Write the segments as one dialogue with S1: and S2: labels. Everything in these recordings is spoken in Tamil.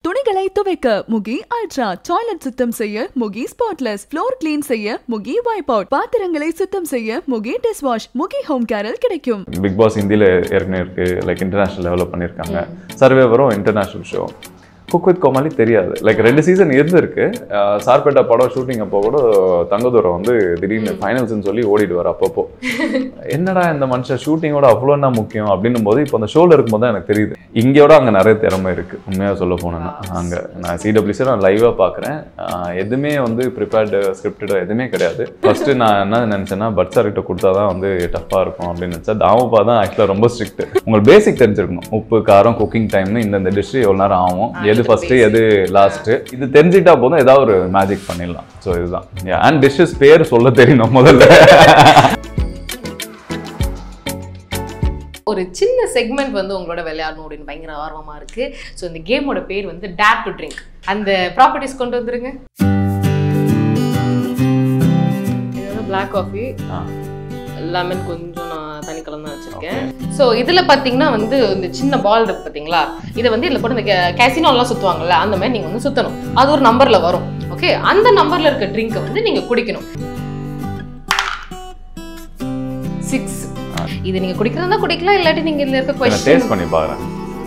S1: துணிகளை துவைக்க முகி அல்ட்ரா டாய்லெட் சுத்தம் செய்ய முகி ஸ்பாட்லெஸ் ஃப்ளோர் கிளீன் செய்ய முகி வைப் அவுட் பாத்திரங்களை சுத்தம் செய்ய Mukhi dish wash Mukhi home கேரில் கிடைக்கும்
S2: பிக் பாஸ் ஹிந்தியில் ஏற்கனவே இருக்குது லைக் இன்டர்நேஷ்னல் லெவலில் பண்ணியிருக்காங்க சர்வே வரும் international show cook with Komali தெரியாது லைக் ரெண்டு சீசன் இருந்திருக்கு அஹ் சார்பேட்டா படம் ஷூட்டிங் அப்போ கூட தங்கதுரம் வந்து திடீர்னு ஃபைனல்ஸ்னு சொல்லி ஓடிடுவார் அப்பப்போ என்னடா இந்த மனுஷன் ஷூட்டிங்கோட அவ்வளோ என்ன முக்கியம் அப்படின்னும் போது இப்போ அந்த ஷோவில் இருக்கும்போது தான் எனக்கு தெரியுது இங்கேயோட அங்கே நிறைய திறமை இருக்குது உண்மையாக சொல்ல போனேன்னா அங்கே நான் சிடபிள்யூசி நான் லைவாக பார்க்குறேன் எதுவுமே வந்து ப்ரிப்பேர்டு ஸ்கிரிப்டடோ எதுவுமே கிடையாது ஃபஸ்ட்டு நான் என்ன நினச்சேன்னா பட் சார்கிட்ட கொடுத்தா தான் வந்து டஃப்பாக இருக்கும் அப்படின்னு நினச்சா தாமப்பா தான் ஆக்சுவலாக ரொம்ப ஸ்ட்ரிக்ட் உங்களுக்கு பேசிக் தெரிஞ்சிருக்கணும் உப்பு காரம் குக்கிங் டைம்னு இந்த டிஷ் எவ்வளோ நேரம் ஆகும் எது ஃபஸ்ட்டு எது லாஸ்ட்டு இது தெரிஞ்சிட்டா போதும் ஏதாவது ஒரு மேஜிக் பண்ணிடலாம் ஸோ இதுதான் அண்ட் டிஷ்ஷஸ் பேர் சொல்ல தெரியணும் முதல்ல
S3: ஒரு சின்ன செக்மெண்ட் வந்து உங்களோட விளையாடணும் அப்படின்னு பயங்கர ஆர்வமா இருக்கு ஸோ இந்த கேமோட பேர் வந்து டேர் டு ட்ரிங்க் அந்த ப்ராப்பர்ட்டிஸ் கொண்டு வந்துருங்க பிளாக் காஃபி
S2: ஆ.
S3: லெமன் கொஞ்சம் நான் தனி கலந்து தான் வச்சிருக்கேன் ஸோ இதில் பார்த்தீங்கன்னா வந்து இந்த சின்ன பால் இருக்கு பார்த்தீங்களா இதை வந்து இதில் போட்டு இந்த கேசினோலாம் சுற்றுவாங்கல்ல அந்த மாதிரி நீங்கள் வந்து சுற்றணும் அது ஒரு நம்பரில் வரும் ஓகே அந்த நம்பரில் இருக்க ட்ரிங்கை வந்து நீங்கள் குடிக்கணும் சிக்ஸ் இது நீங்கள் குடிக்கிறதா குடிக்கலாம் இல்லாட்டி நீங்கள் இதில் இருக்க
S2: நான் டேஸ்ட்
S3: கொஸ்டின்
S2: பண்ணி பார்க்குறேன்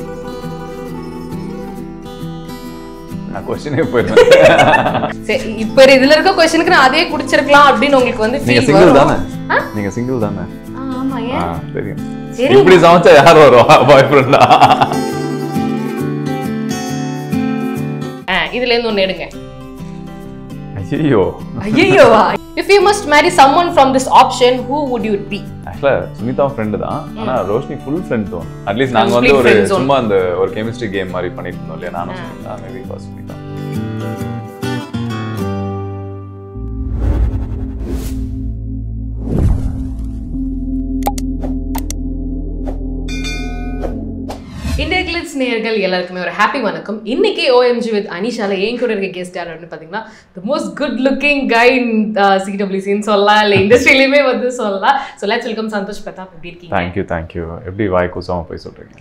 S2: நான் கொஸ்டினே போயிருந்தேன்
S3: சரி இப்போ இதுல இருக்க கொஸ்டினுக்கு நான் அதே குடிச்சிருக்கலாம் அப்படின்னு உங்களுக்கு வந்து
S2: நீங்க
S3: feel
S2: சிங்கிள்
S3: வரும்.
S2: தானே
S3: ஆ?
S2: நீங்க சிங்கிள் தானே
S3: ஆ, ஆமா
S2: ஆ
S3: ஏன்
S2: தெரியும்
S3: சரி.
S2: இப்படி சமைச்சா யார் வருவா பாய் ஃப்ரெண்டா
S3: ஆ, இதுல இருந்து ஒண்ணு எடுங்க
S2: ஐயோ
S3: ஐயோவா if you must marry someone from this option who would you be
S2: ஆக்சுவலா சுனிதா ஃப்ரெண்டு தான் ஆனா ரோஷினி ஃபுல் ஃப்ரெண்ட் தான் அட்லீஸ்ட் நாங்க வந்து
S3: Complete
S2: ஒரு
S3: friend zone.
S2: சும்மா அந்த ஒரு கெமிஸ்ட்ரி கேம் மாதிரி பண்ணிட்டு இருந்தோம் இல்லையா நானும் சுனிதா மேபி ஃபர்ஸ்ட் சுனிதா
S3: இந்திய கிளிட்ஸ் நேயர்கள் எல்லாருக்குமே ஒரு ஹாப்பி வணக்கம் இன்னைக்கு ஓஎம்ஜி வித் அனிஷால ஏன் கூட இருக்க கெஸ்ட் யார் அப்படின்னு பார்த்தீங்கன்னா the most good looking guy in சிடபிள்யூசின்னு சொல்லலாம் இல்லை இண்டஸ்ட்ரியிலுமே வந்து சொல்லலாம் so let's welcome Santhosh Prathap எப்படி இருக்கீங்க
S2: தேங்க்யூ தேங்க்யூ எப்படி வாய் கூசாம போய் சொல்றீங்க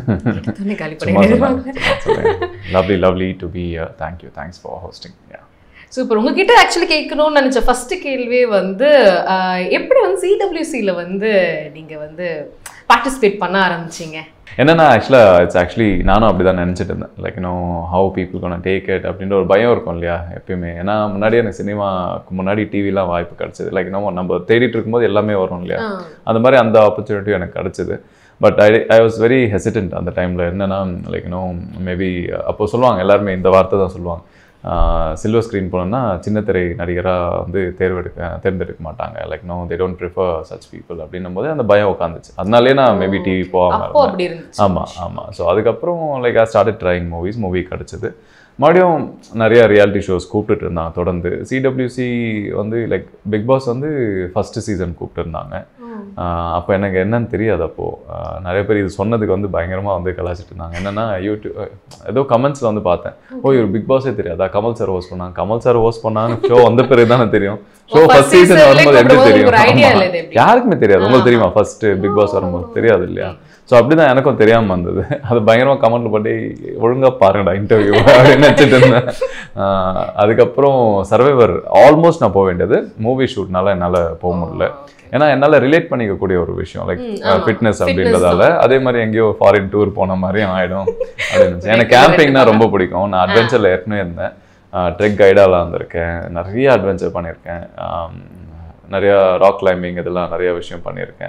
S3: துணை காலி
S2: சும்மா
S3: பண்ணி
S2: lovely lovely to be thank you thanks for hosting
S3: super உங்ககிட்ட ஆக்சுவலி கேட்கணும்னு நினச்ச ஃபர்ஸ்ட் கேள்வியே வந்து ஆஹ், எப்படி வந்து சிடபிள்யூசியில் வந்து நீங்கள் வந்து பார்ட்டிசிபேட் பண்ண ஆரம்பிச்சீங்க
S2: என்னன்னா ஆக்சுவலாக இட்ஸ் ஆக்சுவலி நானும் அப்படி தான் நினச்சிட்டு இருந்தேன் லைக் நோ ஹவு பீப்புள் கொண்டு டேக் இட் அப்படின்ற ஒரு பயம் இருக்கும் இல்லையா எப்பயுமே ஏன்னா முன்னாடியே எனக்கு சினிமாக்கு முன்னாடி டிவிலாம் வாய்ப்பு கிடச்சிது லைக் நம்ம நம்ம தேடிட்டு இருக்கும்போது எல்லாமே வரும் இல்லையா
S3: ஆ.
S2: அந்த மாதிரி அந்த ஆப்பர்ச்சுனிட்டியும் எனக்கு கிடச்சிது but I I was very hesitant அந்த டைமில் என்னன்னா லைக் நோ மேபி அப்போ சொல்லுவாங்க எல்லாருமே இந்த வார்த்தை தான் சொல்லுவாங்க சில்வர் ஸ்க்ரீன் போனோம்னா சின்ன திரை நடிகராக வந்து தேர்வெடுக்க தேர்ந்தெடுக்க மாட்டாங்க like no they don't prefer such people அப்படின்னும் போது அந்த பயம் உட்காந்துச்சு அதனாலே நான் மேபி டிவி போகாமல்
S3: அப்போ அப்படி இருந்துச்சு
S2: ஆமாம் ஆமாம் ஸோ அதுக்கப்புறம் like ah started trying movies movie கிடச்சிது மறுபடியும் நிறைய ரியாலிட்டி ஷோஸ் கூப்பிட்டுட்டு இருந்தாங்க தொடர்ந்து சிடபிள்யூசி வந்து லைக் பிக் பாஸ் வந்து ஃபஸ்ட்டு சீசன் கூப்பிட்டு இருந்தாங்க அப்போ எனக்கு என்னன்னு தெரியாது அப்போது நிறைய பேர் இது சொன்னதுக்கு வந்து பயங்கரமாக வந்து கலாச்சிட்டு இருந்தாங்க என்னென்னா யூடியூப் ஏதோ கமெண்ட்ஸில் வந்து பார்த்தேன் ஓ இவர் பிக் பாஸே தெரியாதா கமல் சார் ஹோஸ்ட் பண்ணாங்க கமல் சார் ஹோஸ்ட் பண்ணாங்க ஷோ வந்த பிறகு தானே தெரியும் ஷோ
S3: first
S2: ஃபர்ஸ்ட் சீசன்
S3: seasonலயே
S2: வரும்போது எப்படி
S3: கூப்பிடும்போது
S2: தெரியும்
S3: ஒரு idea
S2: ஆமா.
S3: இல்ல இது எப்படி?
S2: யாருக்குமே தெரியாது உங்களுக்கு தெரியுமா ஃபர்ஸ்ட் பிக் பாஸ் வரும்போது தெரியாது இல்லையா ஸோ அப்படிதான் எனக்கும் தெரியாம வந்தது அது பயங்கரமா கமெண்ட்ல போட்டு ஒழுங்கா பாருங்கடா இன்டர்வியூ அப்படின்னு நினச்சிட்டு இருந்தேன் ஆஹ் அதுக்கப்புறம் சர்வைவர் ஆல்மோஸ்ட் நான் போக வேண்டியது மூவி ஷூட்னால என்னால் போக முடியல ஏன்னா என்னால் ரிலேட் பண்ணிக்கக்கூடிய ஒரு விஷயம் லைக்
S3: ம், ஆமா.
S2: ஃபிட்னஸ்
S3: Fitness
S2: அப்படின்றதால அதே மாதிரி எங்கேயோ ஃபாரின் டூர் போன மாதிரியும் ஆயிடும் அப்படின்னு நினைச்சேன். எனக்கு கேம்பிங்னா ரொம்ப பிடிக்கும் நான் அட்வென்ச்சரில் ஏற்கனவே இருந்தேன் ட்ரெக் கைடாலாம் இருந்திருக்கேன் நிறைய அட்வென்ச்சர் பண்ணியிருக்கேன் ஆம், நிறைய ராக் கிளைம்பிங் இதெல்லாம் நிறைய விஷயம் பண்ணியிருக்கேன்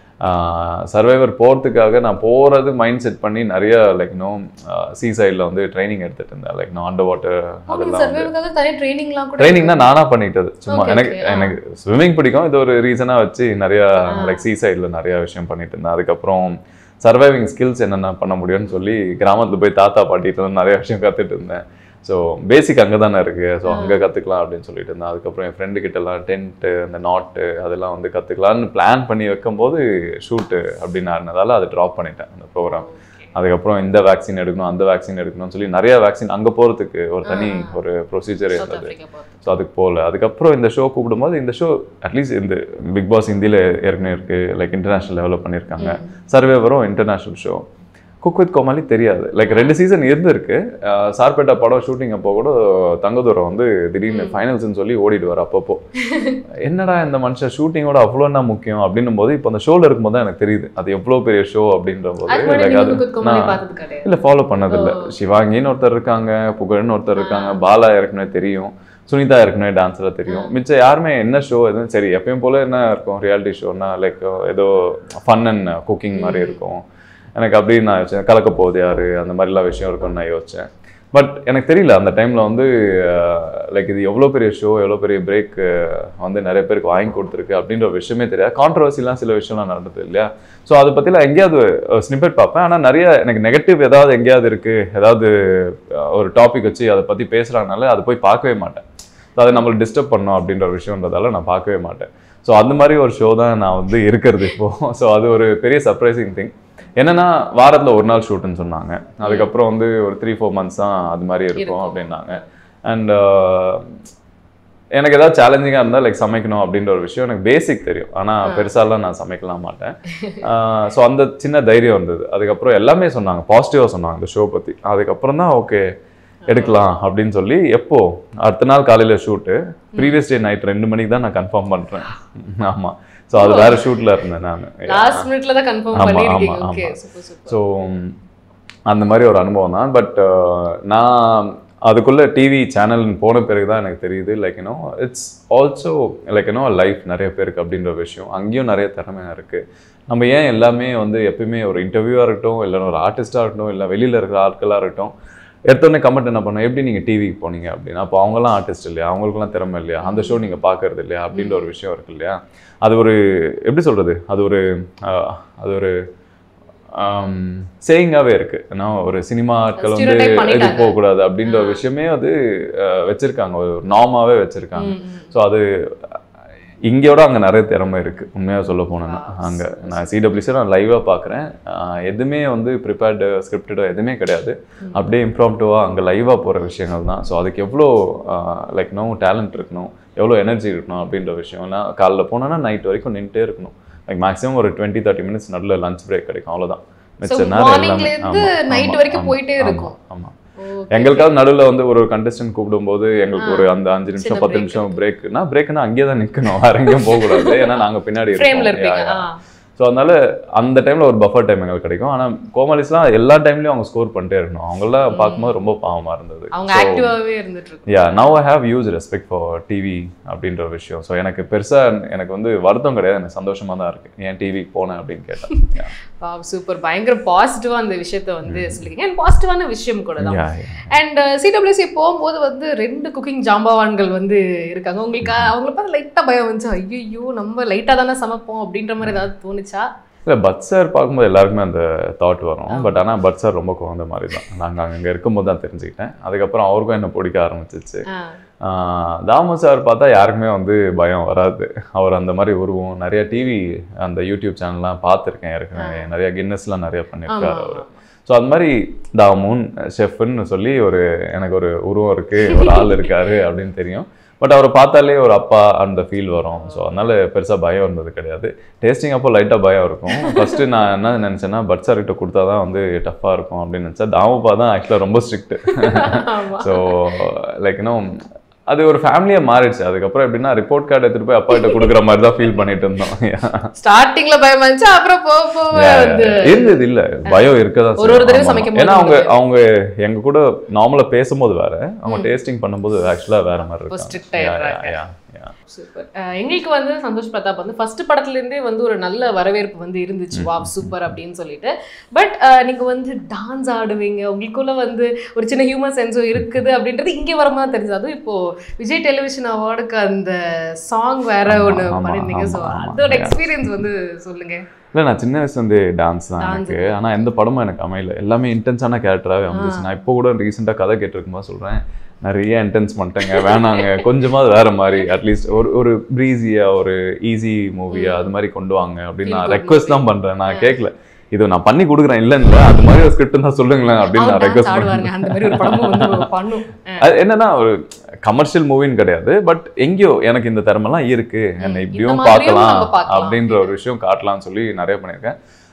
S2: சர்வைவர் போகிறதுக்காக நான் போகிறது மைண்ட் செட் பண்ணி நிறைய லைக் நோ சீ சைடில் வந்து ட்ரைனிங் எடுத்துட்டு இருந்தேன் லைக் நோ அண்டர் வாட்டர்
S3: நீங்க
S2: அதெல்லாம் வந்து
S3: சர்வேவுக்காக தனியாக ட்ரைனிங்லாம் கூட
S2: ட்ரைனிங் தான் நானா பண்ணிட்டது சும்மா
S3: Okay,
S2: எனக்கு
S3: okay, ஆ.
S2: எனக்கு ஸ்விம்மிங் பிடிக்கும் இது ஒரு ரீசனா வச்சு நிறைய லைக் சீ சைடில் நிறைய விஷயம் பண்ணிட்டு இருந்தேன் அதுக்கப்புறம் சர்வைவிங் ஸ்கில்ஸ் என்னென்ன பண்ண முடியும்னு சொல்லி கிராமத்துல போய் தாத்தா பாட்டிட்டு வந்து நிறைய விஷயம் கத்துட்டு இருந்தேன் ஸோ பேசிக் அங்கே தானே இருக்கு ஸோ அங்கே கற்றுக்கலாம் அப்படின்னு சொல்லிட்டு இருந்தேன் அதுக்கப்புறம் என் ஃப்ரெண்டு கிட்டலாம் டென்ட்டு அந்த நாட்டு அதெல்லாம் வந்து கற்றுக்கலான்னு பிளான் பண்ணி வைக்கும்போது ஷூட்டு அப்படின்னு ஆடினதால அதை ட்ராப் பண்ணிட்டேன் அந்த ப்ரோக்ராம் அதுக்கப்புறம் இந்த வேக்சின் எடுக்கணும் அந்த வேக்சின் எடுக்கணும்னு சொல்லி நிறைய வேக்சின் அங்கே போகிறதுக்கு ஒரு தனி ஒரு ப்ரொசீஜர்
S3: சவுத்
S2: இருந்தது
S3: ஆஃப்ரிக்கா பார்த்து
S2: ஸோ அதுக்கு போகல அதுக்கப்புறம் இந்த ஷோ கூப்பிடும்போது இந்த ஷோ அட்லீஸ்ட் இந்த பிக் பாஸ் ஹிந்தியில் ஏற்கனவே இருக்குது லைக் இன்டர்நேஷ்னல் லெவலில் பண்ணியிருக்காங்க சர்வே வரும் international show cook with Komali தெரியாது லைக் ரெண்டு சீசன் இருந்திருக்கு அஹ் சார்பேட்டா படம் ஷூட்டிங் அப்போ கூட தங்கதூரம் வந்து திடீர்னு ஃபைனல்ஸ்னு சொல்லி ஓடிடுவார் அப்பப்போ என்னடா இந்த மனுஷன் ஷூட்டிங்கோட அவ்வளோ என்ன முக்கியம் அப்படின்னும் போது இப்போ அந்த ஷோவில் இருக்கும்போது தான் எனக்கு தெரியுது அது எவ்வளோ பெரிய ஷோ அப்படின்ற போது
S3: அது முன்னாடி
S2: like
S3: நீங்க
S2: அது
S3: குக் கோமாளி
S2: நான்
S3: பார்த்தது கிடையாது
S2: இல்லை ஃபாலோ பண்ணதில்லை சிவாங்கின்னு ஒருத்தர் இருக்காங்க புகழ்னு ஒருத்தர் இருக்காங்க பாலா ஏற்கனவே தெரியும் சுனிதா ஏற்கனவே டான்ஸில் தெரியும் மிச்சம் யாருமே என்ன ஷோ எதுவும் சரி எப்பயும் போல என்ன இருக்கும் ரியாலிட்டி ஷோனா லைக் ஏதோ ஃபன் அண்ட் குக்கிங் மாதிரி இருக்கும் எனக்கு அப்படி நான் யோசிச்சேன் கலக்க போகுது யாரு அந்த மாதிரிலாம் விஷயம் இருக்கும்னு நான் யோசிச்சேன் பட் எனக்கு தெரியல அந்த டைமில் வந்து லைக் இது எவ்வளோ பெரிய ஷோ எவ்வளோ பெரிய பிரேக் வந்து நிறைய பேருக்கு வாங்கி கொடுத்துருக்கு அப்படின்ற ஒரு விஷயமே தெரியாது கான்ட்ரவர்சிலாம் சில விஷயம்லாம் நடந்தது இல்லையா ஸோ அதை பற்றிலாம் எங்கேயாவது ஸ்னிப்பெட் பார்ப்பேன் ஆனால் நிறைய எனக்கு நெகட்டிவ் ஏதாவது எங்கேயாவது இருக்குது ஏதாவது அஹ், ஒரு டாபிக் வச்சு அதை பற்றி பேசுகிறாங்கனால அதை போய் பார்க்கவே மாட்டேன் ஸோ அதை நம்மளை டிஸ்டர்ப் பண்ணோம் அப்படின்ற ஒரு விஷயன்றதால நான் பார்க்கவே மாட்டேன் ஸோ அந்த மாதிரி ஒரு ஷோ தான் நான் வந்து இருக்கிறது இப்போ ஸோ அது ஒரு பெரிய சர்ப்ரைசிங் திங் என்னன்னா வாரத்தில் ஒரு நாள் ஷூட்டுன்னு சொன்னாங்க அதுக்கப்புறம் வந்து ஒரு த்ரீ ஃபோர் மந்த்ஸ் தான் அது மாதிரி இருக்கும்
S3: இருக்கும்.
S2: அப்படின்னாங்க அண்ட் எனக்கு ஏதாவது சேலஞ்சிங்காக இருந்தால் லைக் சமைக்கணும் அப்படின்ற ஒரு விஷயம் எனக்கு பேசிக் தெரியும் ஆனால் பெருசாலாம் நான் சமைக்கலாம் மாட்டேன் ஸோ அந்த சின்ன தைரியம் இருந்தது அதுக்கப்புறம் எல்லாமே சொன்னாங்க பாசிட்டிவாக சொன்னாங்க இந்த ஷோ பற்றி அதுக்கப்புறம் தான் ஓகே எடுக்கலாம் அப்படின்னு சொல்லி எப்போ அடுத்த நாள் காலையில் ஷூட்டு ப்ரீவியஸ் டே நைட் ரெண்டு மணிக்கு தான் நான் கன்ஃபார்ம் பண்ணுறேன் ஆமாம் ஸோ அது வேற ஷூட்டில் இருந்தேன் நான்
S3: லாஸ்ட் மினிட்ல தான் கன்ஃபார்ம்
S2: ஆமா,
S3: பண்ணிருக்கீங்க
S2: ஆமா,
S3: ஓகே
S2: ஆமா.
S3: சூப்பர் சூப்பர்
S2: ஸோ அந்த மாதிரி ஒரு அனுபவம் தான் பட் நான் அதுக்குள்ளே டிவி சேனல்னு போன பிறகு தான் எனக்கு தெரியுது like you know it's also like you know life நிறைய பேருக்கு அப்படின்ற விஷயம் அங்கேயும் நிறைய திறமை இருக்குது நம்ம ஏன் எல்லாமே வந்து எப்பயுமே ஒரு இன்டர்வியூவாக இருக்கட்டும் இல்லை ஒரு ஆர்டிஸ்டாக இருக்கட்டும் இல்லை வெளியில் இருக்கிற ஆட்களாக இருக்கட்டும் எடுத்தோடனே கமெண்ட் என்ன பண்ணோம் எப்படி நீங்கள் டிவிக்கு போனீங்க அப்படின்னா அப்போ அவங்களாம் ஆர்டிஸ்ட் இல்லையா அவங்களுக்குலாம் திறமை இல்லையா அந்த ஷோ நீங்கள் பார்க்கறது இல்லையா அப்படின்ற ஒரு விஷயம் இருக்கு இல்லையா அது ஒரு எப்படி சொல்கிறது அது ஒரு ஆஹ், அது ஒரு சேயிங்காகவே இருக்கு ஏன்னா ஒரு சினிமா ஆட்கள் வந்து
S3: Stereotype
S2: இது
S3: பண்ணிட்டாங்க.
S2: போகக்கூடாது அப்படின்ற ஒரு விஷயமே அது அஹ், வச்சிருக்காங்க ஒரு நார்மாவே வச்சிருக்காங்க ஸோ அது இங்கேயோட அங்கே நிறைய திறமை இருக்கு உண்மையாக சொல்ல போனேன்னா அங்கே நான் சிடபிள்யூசி நான் லைவாக பார்க்குறேன் எதுவுமே வந்து ப்ரிப்பேர்டு ஸ்கிரிப்டடோ எதுவுமே கிடையாது அப்படியே இம்ப்ராம்டிவாக அங்கே லைவாக போகிற விஷயங்கள் தான் ஸோ அதுக்கு எவ்வளோ லைக் நோ டேலண்ட் இருக்கணும் எவ்வளோ எனர்ஜி இருக்கணும் அப்படின்ற விஷயம்லாம் காலைல போனோன்னா நைட் வரைக்கும் நின்றுட்டே இருக்கணும் லைக் மேக்ஸிமம் ஒரு டுவெண்ட்டி தேர்ட்டி மினிட்ஸ் நடுவில் லஞ்ச் பிரேக் கிடைக்கும் அவ்வளோதான்
S3: So,
S2: மிச்ச நேரம்
S3: morningல
S2: எல்லாமே
S3: இருந்து
S2: ஆமா,
S3: night
S2: ஆமா,
S3: வரைக்கும்
S2: ஆமா,
S3: போயிட்டே
S2: ஆமா,
S3: இருக்கும்.
S2: ஆமா எங்களுக்காவது நடுவில் வந்து ஒரு கண்டஸ்டன்ட் கூப்பிடும்போது எங்களுக்கு ஒரு அந்த அஞ்சு நிமிஷம் பத்து நிமிஷம் பிரேக்னா பிரேக்னா அங்கேயே தான் நிற்கணும் வேற எங்கேயும் போகக்கூடாது ஏன்னா நாங்கள் பின்னாடி
S3: ஃப்ரேம்ல
S2: இருக்கோம்
S3: இருப்பீங்க
S2: Yeah, yeah.
S3: ஆ.
S2: ஸோ அதனால அந்த டைம்ல ஒரு பஃபர் டைம் எங்களுக்கு கிடைக்கும் ஆனா கோமாளிஸ்லாம் எல்லா டைம்லயும் அவங்க ஸ்கோர் பண்ணிட்டே இருக்கணும் அவங்களாம் பார்க்கும்போது ரொம்ப பாவமா இருந்தது
S3: அவங்க ஆக்டிவாவே இருந்துட்டு இருக்கு
S2: yeah now I have use respect for TV அப்படின்ற ஒரு விஷயம் ஸோ எனக்கு பெருசா எனக்கு வந்து வருத்தம் கிடையாது எனக்கு சந்தோஷமா தான் இருக்கு ஏன் டிவிக்கு போனேன் அப்படின்னு கேட்டேன்
S3: சூப்பர் பயங்கர பாசிட்டிவா அந்த விஷயத்த வந்து சொல்லிருக்கீங்க அண்ட் பாசிட்டிவான விஷயம் கூட தான்
S2: யா
S3: அண்ட் சிடபிள்யூசி போகும்போது வந்து ரெண்டு குக்கிங் ஜாம்பவான்கள் வந்து இருக்காங்க உங்களுக்கு அவங்கள பார்த்து லைட்டா பயம் வந்துச்சு ஐயோ நம்ம லைட்டா தானே சமைப்போம் அப்படின்ற மாதிரி ஏதாவது தோணுச்சா
S2: இல்லை பட் சார் பார்க்கும்போது எல்லாருக்குமே அந்த தாட் வரும் பட் ஆனால் பட் சார் ரொம்ப குழந்த மாதிரி தான் நாங்கள் அங்கே இருக்கும்போது தான் தெரிஞ்சுக்கிட்டேன் அதுக்கப்புறம் அவருக்கும் என்ன பிடிக்க ஆரம்பிச்சிச்சு
S3: ஆ.
S2: ஆஹ் தாமு சார் பார்த்தா யாருக்குமே வந்து பயம் வராது அவர் அந்த மாதிரி உருவம் நிறைய டிவி அந்த யூடியூப் சேனல்லாம் பார்த்துருக்கேன் ஏற்கனவே நிறைய கின்னஸ்லாம் நிறைய பண்ணியிருக்காரு
S3: ஆமா,
S2: அவர் ஸோ அது மாதிரி தாமுன் ஷெஃப்னு சொல்லி ஒரு எனக்கு ஒரு உருவம் இருக்கு ஒரு ஆள் இருக்காரு அப்படின்னு தெரியும் பட் அவரை பார்த்தாலே ஒரு அப்பா அந்த ஃபீல் வரும் ஸோ அதனால பெருசாக பயம் இருந்தது கிடையாது டேஸ்டிங் அப்போ லைட்டாக பயம் இருக்கும் ஃபர்ஸ்ட் நான் என்ன நினச்சேன்னா பட் சார்கிட்ட கொடுத்தா தான் வந்து டஃப்பாக இருக்கும் அப்படின்னு நினச்சேன் தாமுப்பா தான் ஆக்சுவலாக ரொம்ப ஸ்ட்ரிக்ட்
S3: ஆமா
S2: ஸோ லைக் இன்னும் அது ஒரு ஃபேமிலியாக மாறிடுச்சு அதுக்கப்புறம் எப்படின்னா ரிப்போர்ட் கார்டு எடுத்துட்டு போய் அப்பா கிட்ட கொடுக்குற மாதிரி தான் ஃபீல் பண்ணிட்டு இருந்தோம்
S3: ஸ்டார்டிங்ல பயம் வந்துச்சு அப்புறம் போக போக வந்து
S2: இருந்தது இல்ல பயம் இருக்கதான்
S3: ஒரு ஒரு
S2: செய்யும்.
S3: தடவை
S2: ஆமா,
S3: சமைக்கும்
S2: ஆமா.
S3: போது
S2: ஏன்னா அவங்க
S3: வந்து-
S2: அவங்க எங்க கூட நார்மலா பேசும்போது வேற அவங்க டேஸ்டிங் பண்ணும்போது ஆக்சுவலா வேற மாதிரி
S3: ரொம்ப strict
S2: இருக்காங்க Yeah,
S3: ஆயிடுறாங்க.
S2: yeah, yeah, yeah.
S3: சூப்பர் எங்களுக்கு வந்து சந்தோஷ் பிரதாப் வந்து ஃபர்ஸ்ட் படத்துல இருந்தே வந்து ஒரு நல்ல வரவேற்பு வந்து இருந்துச்சு வாவ் சூப்பர் அப்படின்னு சொல்லிட்டு பட் நீங்க வந்து டான்ஸ் ஆடுவீங்க உங்களுக்குள்ள வந்து ஒரு சின்ன ஹியூமன் சென்ஸும் இருக்குது அப்படின்றது இங்கே வரும்போது தெரிஞ்சது அதுவும் இப்போ விஜய் டெலிவிஷன் அவார்டுக்கு அந்த சாங் வேற
S2: ஆமா,
S3: ஒன்று
S2: ஆமா,
S3: பண்ணிருந்தீங்க ஸோ
S2: ஆமா, ஆமா.
S3: அதோட
S2: Yeah.
S3: எக்ஸ்பீரியன்ஸ் வந்து சொல்லுங்க
S2: இல்ல நான் சின்ன வயசுல இருந்தே டான்ஸ் தான்
S3: Dance.
S2: எனக்கு ஆனா எந்த படமும் எனக்கு அமையல எல்லாமே இன்டென்ஸான கேரக்டராகவே அமைஞ்சிச்சு நான் இப்போ கூட ரீசெண்டாக கதை கேட்டிருக்கும்போது சொல்றேன் நிறைய இன்டென்ஸ் பண்ணிட்டேங்க வேணாங்க கொஞ்சமாவது வேற மாதிரி அட்லீஸ்ட் ஒரு ஒரு ப்ரீஸியா ஒரு ஈஸி மூவியா அது மாதிரி கொண்டு வாங்க அப்படின்னு நான்
S3: Feel good
S2: ரெக்வஸ்ட் தான் பண்றேன் நான் கேட்கல இது நான் பண்ணி கொடுக்குறேன் இல்லைன்னு அது மாதிரி ஒரு ஸ்கிரிப்ட் தான் சொல்லுங்களேன் அப்படின்னு
S3: அவர்
S2: நான்
S3: டான்ஸ்
S2: ரெக்வஸ்ட்
S3: ஆடுவாருங்க அந்த மாதிரி ஒரு படமும் வந்து பண்ணும்
S2: அது என்னன்னா ஒரு கமர்ஷியல் மூவின்னு கிடையாது பட் எங்கேயோ எனக்கு இந்த திறமெல்லாம் இருக்கு என்னை
S3: இந்த
S2: இப்படியும்
S3: மாதிரியும்
S2: பார்க்கலாம்
S3: நம்ம பார்க்கலாம்.
S2: அப்படின்ற ஒரு விஷயம் காட்டலாம்னு சொல்லி நிறைய பண்ணியிருக்கேன்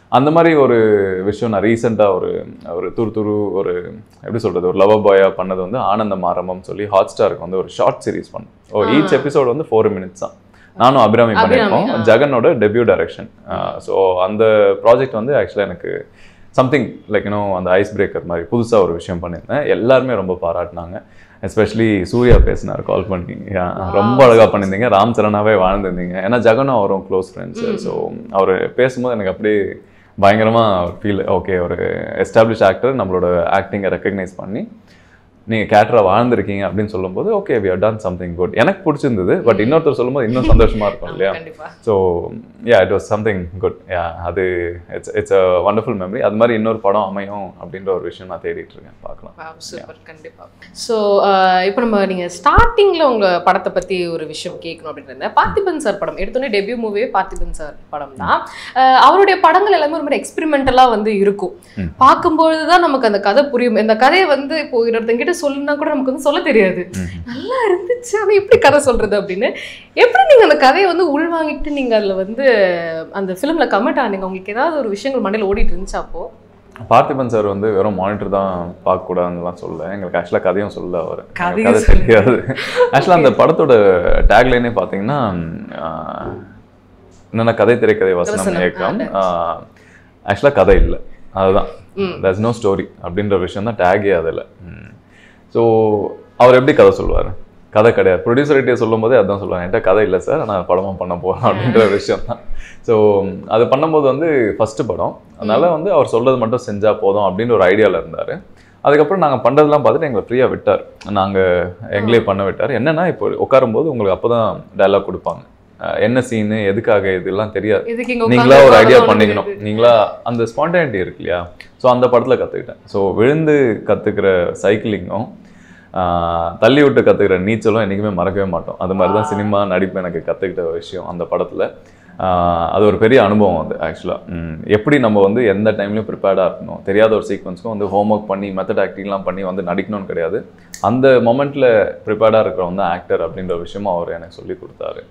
S2: அந்த மாதிரி ஒரு விஷயம் நான் ரீசெண்டாக ஒரு ஒரு துரு துரு ஒரு எப்படி சொல்கிறது ஒரு லவ் பாயாக பண்ணது வந்து ஆனந்தம் ஆரம்பம் சொல்லி ஹாட் ஸ்டாருக்கு வந்து ஒரு ஷார்ட் சீரிஸ் பண்ணோம் ஓ ஈச் எபிசோட் வந்து ஃபோர் மினிட்ஸ் தான் நானும் அபிராமி
S3: அபிராமி,
S2: பண்ணியிருக்கோம்
S3: ஆ.
S2: ஜெகனோட டெபியூ டைரக்ஷன் ஸோ அந்த ப்ராஜெக்ட் வந்து ஆக்சுவலாக எனக்கு சம்திங் லைக் இன்னும் அந்த ஐஸ் பிரேக்கர் மாதிரி புதுசாக ஒரு விஷயம் பண்ணியிருந்தேன் எல்லாருமே ரொம்ப பாராட்டினாங்க எஸ்பெஷலி சூர்யா பேசினார் கால் பண்ணி Yeah, ரொம்ப அழகாக பண்ணியிருந்தீங்க ராம் சரணாவே வாழ்ந்துருந்தீங்க ஏன்னா ஜெகனும் அவரும் க்ளோஸ் ஃப்ரெண்ட்ஸ் ஸோ அவர் பேசும்போது எனக்கு அப்படியே பயங்கரமாக ஃபீல் ஓகே ஒரு எஸ்டாப்ளிஷ் ஆக்டர் நம்மளோட ஆக்டிங்கை ரெக்கக்னைஸ் பண்ணி நீங்கள் கேட்டராக வாழ்ந்திருக்கீங்க அப்படின்னு சொல்லும்போது okay we done something good எனக்கு பிடிச்சிருந்தது பட் இன்னொருத்தர் சொல்லும்போது இன்னும் சந்தோஷமா இருக்கும் இல்லையா
S3: கண்டிப்பா
S2: so yeah it was something good yeah அது it's it's a wonderful memory அது மாதிரி இன்னொரு படம் அமையும் அப்படின்ற ஒரு விஷயம் நான் தேடிட்டு இருக்கேன் பார்க்கலாம்
S3: சூப்பர் கண்டிப்பா ஸோ இப்போ நம்ம நீங்க ஸ்டார்டிங்ல உங்க படத்தை பத்தி ஒரு விஷயம் கேட்கணும் அப்படின்னு இருந்தேன் பார்த்திபன் சார் படம் எடுத்தோடனே டெபியூ மூவியே பார்த்திபன் சார் படம் தான் அஹ் அவருடைய படங்கள் எல்லாமே ஒரு மாதிரி எக்ஸ்பெரிமெண்டலா வந்து இருக்கும்
S2: ம்.
S3: பார்க்கும்பொழுது தான் நமக்கு அந்த கதை புரியும் இந்த கதையை வந்து இப்போ இன்னொருத்தங்க கிட்ட சொல்லுனா கூட நமக்கு வந்து சொல்ல தெரியாது நல்லா இருந்துச்சு ஆனா எப்படி கதை சொல்றது அப்படின்னு எப்படி நீங்க அந்த கதையை வந்து உள்வாங்கிட்டு நீங்க அதுல வந்து அந்த ஃபிலிம்ல கமெண்ட் ஆனீங்க உங்களுக்கு ஏதாவது ஒரு விஷயங்கள் மண்டையில ஓடிட்டு இருந்துச்சு அப்போ
S2: பார்த்திபன் சார் வந்து வெறும் மானிட்டர் தான் பார்க்கக்கூடாதுலாம் சொல்ல எங்களுக்கு ஆக்சுவலாக கதையும் சொல்ல அவர்
S3: கதையும்
S2: கதை
S3: சொல்லல.
S2: தெரியாது ஆக்சுவலாக அந்த படத்தோட டேக்லைனே பார்த்தீங்கன்னா ஆஹ், என்னென்ன கதை திரைக்கதை வசனம்
S3: வசனம்,
S2: இயக்கம் ஆக்சுவலாக கதை இல்லை அதுதான்
S3: ம்.
S2: தட்ஸ் நோ ஸ்டோரி அப்படின்ற விஷயம் தான் டேகே அதில் ஸோ அவர் எப்படி கதை சொல்லுவார் கதை கிடையாது ப்ரொடியூசர்கிட்டே சொல்லும் போதே அதான் சொல்லுவாங்க என்கிட்ட கதை இல்லை சார் நான் படமாக பண்ண போகிறேன் அப்படின்ற விஷயம் தான் ஸோ அது பண்ணும்போது வந்து ஃபஸ்ட்டு படம் அதனால வந்து அவர் சொல்றது மட்டும் செஞ்சால் போதும் அப்படின்ற ஒரு ஐடியாவில் இருந்தார் அதுக்கப்புறம் நாங்கள் பண்ணுறதெல்லாம் பார்த்துட்டு எங்களை ஃப்ரீயாக விட்டார் நாங்கள் எங்களே பண்ண விட்டார் என்னன்னா இப்போ உட்காரும்போது உங்களுக்கு அப்போ தான் டைலாக் கொடுப்பாங்க அஹ் என்ன சீனு எதுக்காக இதெல்லாம் தெரியாது
S3: இதுக்கு இங்க
S2: நீங்களா
S3: உட்கார்ந்து
S2: ஒரு
S3: உட்கார்ந்து
S2: ஐடியா
S3: ஒண்ணு
S2: பண்ணிக்கணும்
S3: தெரியுது.
S2: நீங்களா அந்த ஸ்பான்டானிட்டி இருக்கு இல்லையா ஸோ அந்த படத்தில் கற்றுக்கிட்டேன் ஸோ விழுந்து கற்றுக்கிற சைக்கிளிங்கும் தள்ளி விட்டு கற்றுக்கிற நீச்சலும் என்றைக்குமே மறக்கவே மாட்டோம் அது மாதிரி தான் சினிமா நடிப்பு எனக்கு கற்றுக்கிட்ட விஷயம் அந்த படத்தில் அது ஒரு பெரிய அனுபவம் அது ஆக்சுவலாக எப்படி நம்ம வந்து எந்த டைம்லையும் ப்ரிப்பேர்டாக இருக்கணும் தெரியாத ஒரு சீக்வன்ஸ்க்கும் வந்து ஹோம்ஒர்க் பண்ணி மெத்தட் ஆக்டிங்லாம் பண்ணி வந்து நடிக்கணும்னு கிடையாது அந்த மொமெண்ட்டில் ப்ரிப்பேர்டாக இருக்கிறவங்க தான் ஆக்டர் அப்படின்ற விஷயமும் அவர் எனக்கு சொல்லி கொடுத்தாரு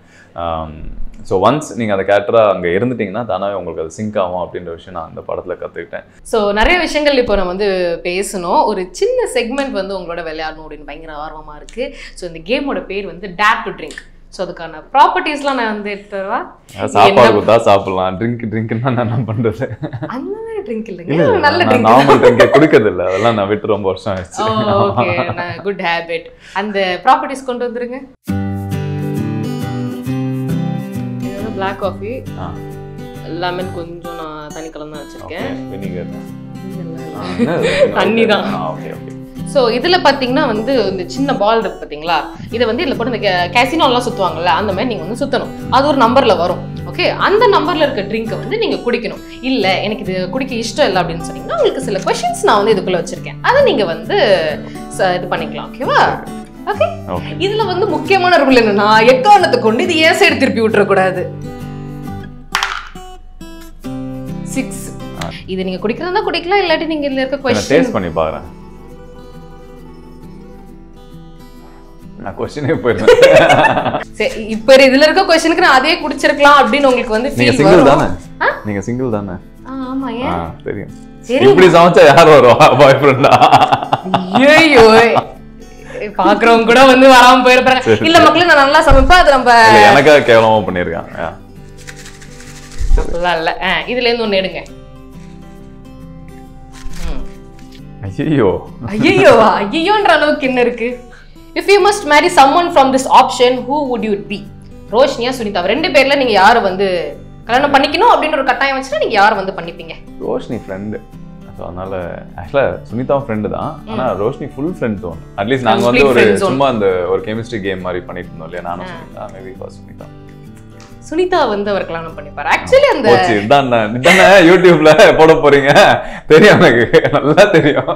S2: ஸோ ஒன்ஸ் நீங்கள் அந்த கேரக்டராக அங்கே இருந்துட்டீங்கன்னா தானாவே உங்களுக்கு அது சிங்க் ஆகும் அப்படின்ற விஷயம் நான் அந்த படத்தில் கற்றுக்கிட்டேன்
S3: ஸோ நிறைய விஷயங்கள் இப்போ நம்ம வந்து பேசணும் ஒரு சின்ன செக்மெண்ட் வந்து உங்களோட விளையாடணும் அப்படின்னு பயங்கர ஆர்வமா இருக்கு ஸோ இந்த கேமோட பேர் வந்து டேர் டு ட்ரிங்க் ஸோ அதுக்கான ப்ராப்பர்ட்டிஸ்லாம் நான் வந்து எடுத்து வரவா
S2: சாப்பாடு கொடுத்தா சாப்பிடலாம் ட்ரிங்க் ட்ரிங்க்னா நான் என்ன பண்ணுறது
S3: அந்த மாதிரி ட்ரிங்க்
S2: இல்லை
S3: இல்லைங்க நல்ல
S2: நான்
S3: ட்ரிங்க்
S2: நார்மல் ட்ரிங்கே குடிக்கிறது இல்லை அதெல்லாம் நான் விட்டு ரொம்ப வருஷம் ஆயிடுச்சு
S3: ஓகே குட் ஹேபிட் அந்த ப்ராப்பர்ட்டிஸ் கொண்டு வந்துருங்க பிளாக் காஃபி
S2: ஆ.
S3: லெமன் கொஞ்சம் நான் தனி கலந்து தான் வச்சிருக்கேன்
S2: வினிகர்
S3: தண்ணி தான்.
S2: ஓகே ஓகே
S3: ஸோ இதில் பார்த்தீங்கன்னா வந்து இந்த சின்ன பால் இருக்கு பார்த்தீங்களா இதை வந்து இதில் போட்டு இந்த கேசினோலாம் சுற்றுவாங்கல்ல அந்த மாதிரி நீங்கள் வந்து சுற்றணும் அது ஒரு நம்பரில் வரும் ஓகே அந்த நம்பரில் இருக்க ட்ரிங்கை வந்து நீங்கள் குடிக்கணும் இல்லை எனக்கு இது குடிக்க இஷ்டம் இல்லை அப்படின்னு சொன்னீங்கன்னா உங்களுக்கு சில கொஷின்ஸ் நான் வந்து இதுக்குள்ளே வச்சுருக்கேன் அதை நீங்கள் வந்து ச- இது பண்ணிக்கலாம் ஓகேவா ஓகே
S2: ஓகே
S3: இதுல வந்து முக்கியமான ரூல் என்னன்னா எக்காரணத்தை கொண்டு இது ஏன் சைடு திருப்பி விட்டுறக்கூடாது சிக்ஸ்
S2: ஆ.
S3: இது நீங்க குடிக்கிறதா குடிக்கலாம் இல்லாட்டி நீங்க இதுல இருக்க
S2: நான்
S3: கொஸ்டின்
S2: டேஸ்ட் பண்ணி பார்க்குறேன் நான் கொஸ்டினே போயிருந்தேன்
S3: சரி இப்ப இதுல இருக்க கொஸ்டினுக்கு நான் அதே குடிச்சிருக்கலாம் அப்படின்னு உங்களுக்கு வந்து
S2: நீங்க
S3: ஃபீல்
S2: சிங்கிள்
S3: வரும்
S2: தானே நீங்க சிங்கிள் தானே
S3: ஆ, ஆமா
S2: ஆ
S3: ஏன்
S2: தெரியும்
S3: சரி.
S2: இப்படி சமைச்சா யார் வருவா பாய் ஃப்ரெண்டா
S3: ஐயோ பாக்குறவங்க கூட வந்து வராம போயிருப்பாங்க
S2: சரி.
S3: இல்ல மக்களே நான் நல்லா சமைப்பேன் அது நம்ம
S2: இல்ல எனக்காக கேவலமா பண்ணிருக்கான்
S3: அப்படிலாம் இல்ல ஆ, இதுல இருந்து ஒண்ணு எடுங்க ம்.
S2: ஐயோ
S3: ஐயோ ஐயோன்ற அளவுக்கு என்ன இருக்கு if you must marry someone from this option who would you be ரோஷினியா சுனிதா ரெண்டு பேர்ல நீங்க யாரை வந்து கல்யாணம் பண்ணிக்கணும் அப்படின்ற ஒரு கட்டாயம் வச்சுன்னா நீங்க யாரை வந்து பண்ணிப்பீங்க
S2: ரோஷினி ஃப்ரெண்டு ஸோ அதனால ஆக்சுவலாக சுனிதா ஃப்ரெண்டு தான் ஆனா ரோஷினி ஃபுல் ஃப்ரெண்ட் தோணும் அட்லீஸ்ட் நாங்க வந்து
S3: Complete
S2: ஒரு
S3: friend zone.
S2: சும்மா அந்த ஒரு கெமிஸ்ட்ரி கேம் மாதிரி பண்ணிட்டு இருந்தோம் இல்லையா நானும் சுனிதா மேபி ஃபர்ஸ்ட் சுனிதா
S3: சுனிதா வந்து அவர் கல்யாணம் பண்ணிப்பாரு ஆக்சுவலி அந்த
S2: போச்சு இதான் இதானே யூடியூப்ல போட போறீங்க தெரியும் எனக்கு நல்லா தெரியும்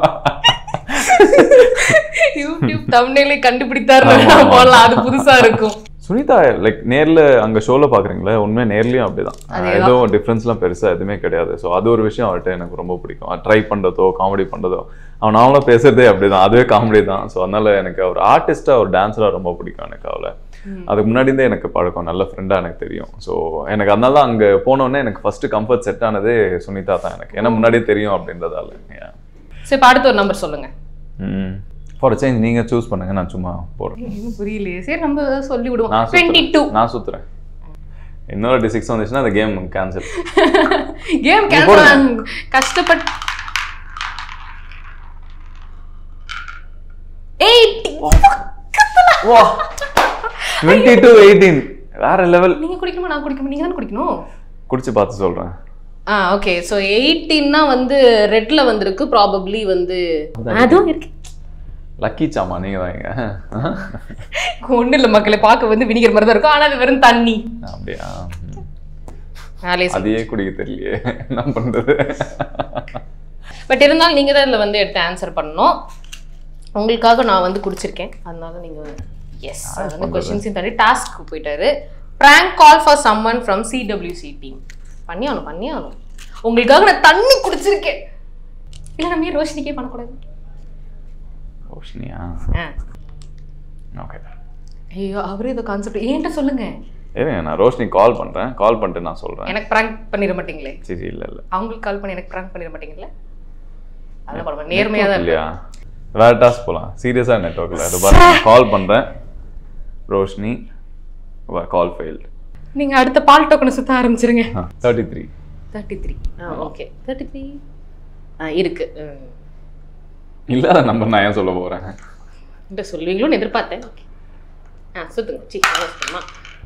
S3: யூடியூப் தமிழ்நிலை கண்டுபிடித்தாரு
S2: ஆமா, ஆமா.
S3: போடலாம் அது புதுசா இருக்கும்
S2: சுனிதா லைக் நேர்ல அங்க ஷோல பாக்குறீங்களா உண்மையா நேர்லயும் அப்படிதான்
S3: அதேதான்.
S2: எதுவும் டிஃப்ரென்ஸ்லாம் பெருசா எதுவுமே கிடையாது ஸோ அது ஒரு விஷயம் அவர்கிட்ட எனக்கு ரொம்ப பிடிக்கும் ட்ரை பண்றதோ காமெடி பண்றதோ அவன் நாமளும் பேசுறதே அப்படிதான் அதுவே காமெடி தான் ஸோ அதனால எனக்கு அவர் ஆர்டிஸ்டா ஒரு டான்ஸரா ரொம்ப பிடிக்கும் எனக்கு அவளை அதுக்கு முன்னாடி இருந்தே எனக்கு பழக்கம் நல்ல ஃப்ரெண்டாக எனக்கு தெரியும் ஸோ எனக்கு அதனால தான் அங்கே போனோடனே எனக்கு ஃபர்ஸ்ட் கம்ஃபர்ட் செட் ஆனதே சுனிதா தான் எனக்கு ஏன்னா முன்னாடியே தெரியும் அப்படின்றதால Yeah.
S3: சரி இப்போ அடுத்த ஒரு நம்பர் சொல்லுங்க
S2: ம் ஃபார் சேஞ்ச் நீங்கள் சூஸ் பண்ணுங்க நான் சும்மா போடுறேன்
S3: இன்னும் புரியலையே சரி நம்ம ஏதாவது சொல்லி விடுவோம்
S2: நான்
S3: டுவெண்ட்டி டூ
S2: சுத்துறேன் நான் சுத்துறேன் இன்னொரு டிசிக்ஸ் வந்துச்சுன்னா அந்த கேம் கேன்சல்
S3: கேம்
S2: நீ போடுங்க.
S3: கேன்சல் கஷ்டப்பட்டு எயிட்டி
S2: வா டுவெண்ட்டி டூ எயிட்டீன் வேற லெவல்
S3: நீங்க குடிக்கணுமா நான் குடிக்கணுமா நீங்க தானே குடிக்கணும்
S2: குடிச்சு பார்த்து சொல்றேன்
S3: ஆ ஓகே ஸோ எயிட்டீன்னா வந்து ரெட்ல வந்திருக்கு ப்ராபப்ளி வந்து அதுவும் இருக்கு
S2: லக்கி சாமா நீங்க தான் இங்க
S3: ஒன்றும் இல்லை மக்களை பார்க்க வந்து வினிகர் மாதிரி தான் இருக்கும் ஆனால் அது வெறும் தண்ணி
S2: அப்படியா ம்.
S3: வேலையை
S2: அதையே குடிக்க தெரியலையே என்ன பண்றது
S3: பட் இருந்தாலும் நீங்கள் தான் இதில் வந்து எடுத்து ஆன்சர் பண்ணணும் உங்களுக்காக நான் வந்து குடிச்சிருக்கேன் அதனால நீங்கள் எஸ் அது வந்து கொஸ்டின்ஸையும் தாண்டி டாஸ்க்கு போயிட்டாரு prank call for someone from CWC team பண்ணி ஆகணும் பண்ணி ஆகணும் உங்களுக்காக நான் தண்ணி குடிச்சிருக்கேன் இல்லை நம்ம ஏன் ரோஷினிக்கே பண்ணக்கூடாது
S2: ரோஷினியா
S3: ஆ
S2: ஓகே
S3: ஐயோ அவரே இந்த கான்செப்ட் ஏன்ட்ட சொல்லுங்க
S2: ஏங்க நான் ரோஷினி கால் பண்றேன் கால் பண்ணிட்டு நான் சொல்றேன்
S3: எனக்கு ப்ராங்க் பண்ணிட மாட்டீங்களே
S2: சரி இல்ல இல்ல
S3: அவங்களுக்கு கால் பண்ணி எனக்கு ப்ராங்க் பண்ணிட மாட்டீங்களே அதான் பண்ண நேர்மையாக தான்
S2: இல்லையா வேற டாஸ்க் போலாம் சீரியஸா நெட்ஒர்க்ல அது பாருங்க கால் பண்றேன் ரோஷினி கால் ஃபெயில்ட்
S3: நீங்கள் அடுத்த பால் டோக்கனை சுத்த ஆரம்பிச்சிருங்க
S2: தேர்ட்டி த்ரீ
S3: தேர்ட்டி த்ரீ ஆ ஓகே தேர்ட்டி த்ரீ ஆ இருக்கு ம்.
S2: இல்லாத நம்பர் நான் ஏன் சொல்ல போறேன்
S3: இந்த சொல்லுவீங்களோன்னு எதிர்பார்த்தேன் ஓகே ஆ சுத்துங்க சி சுத்தமா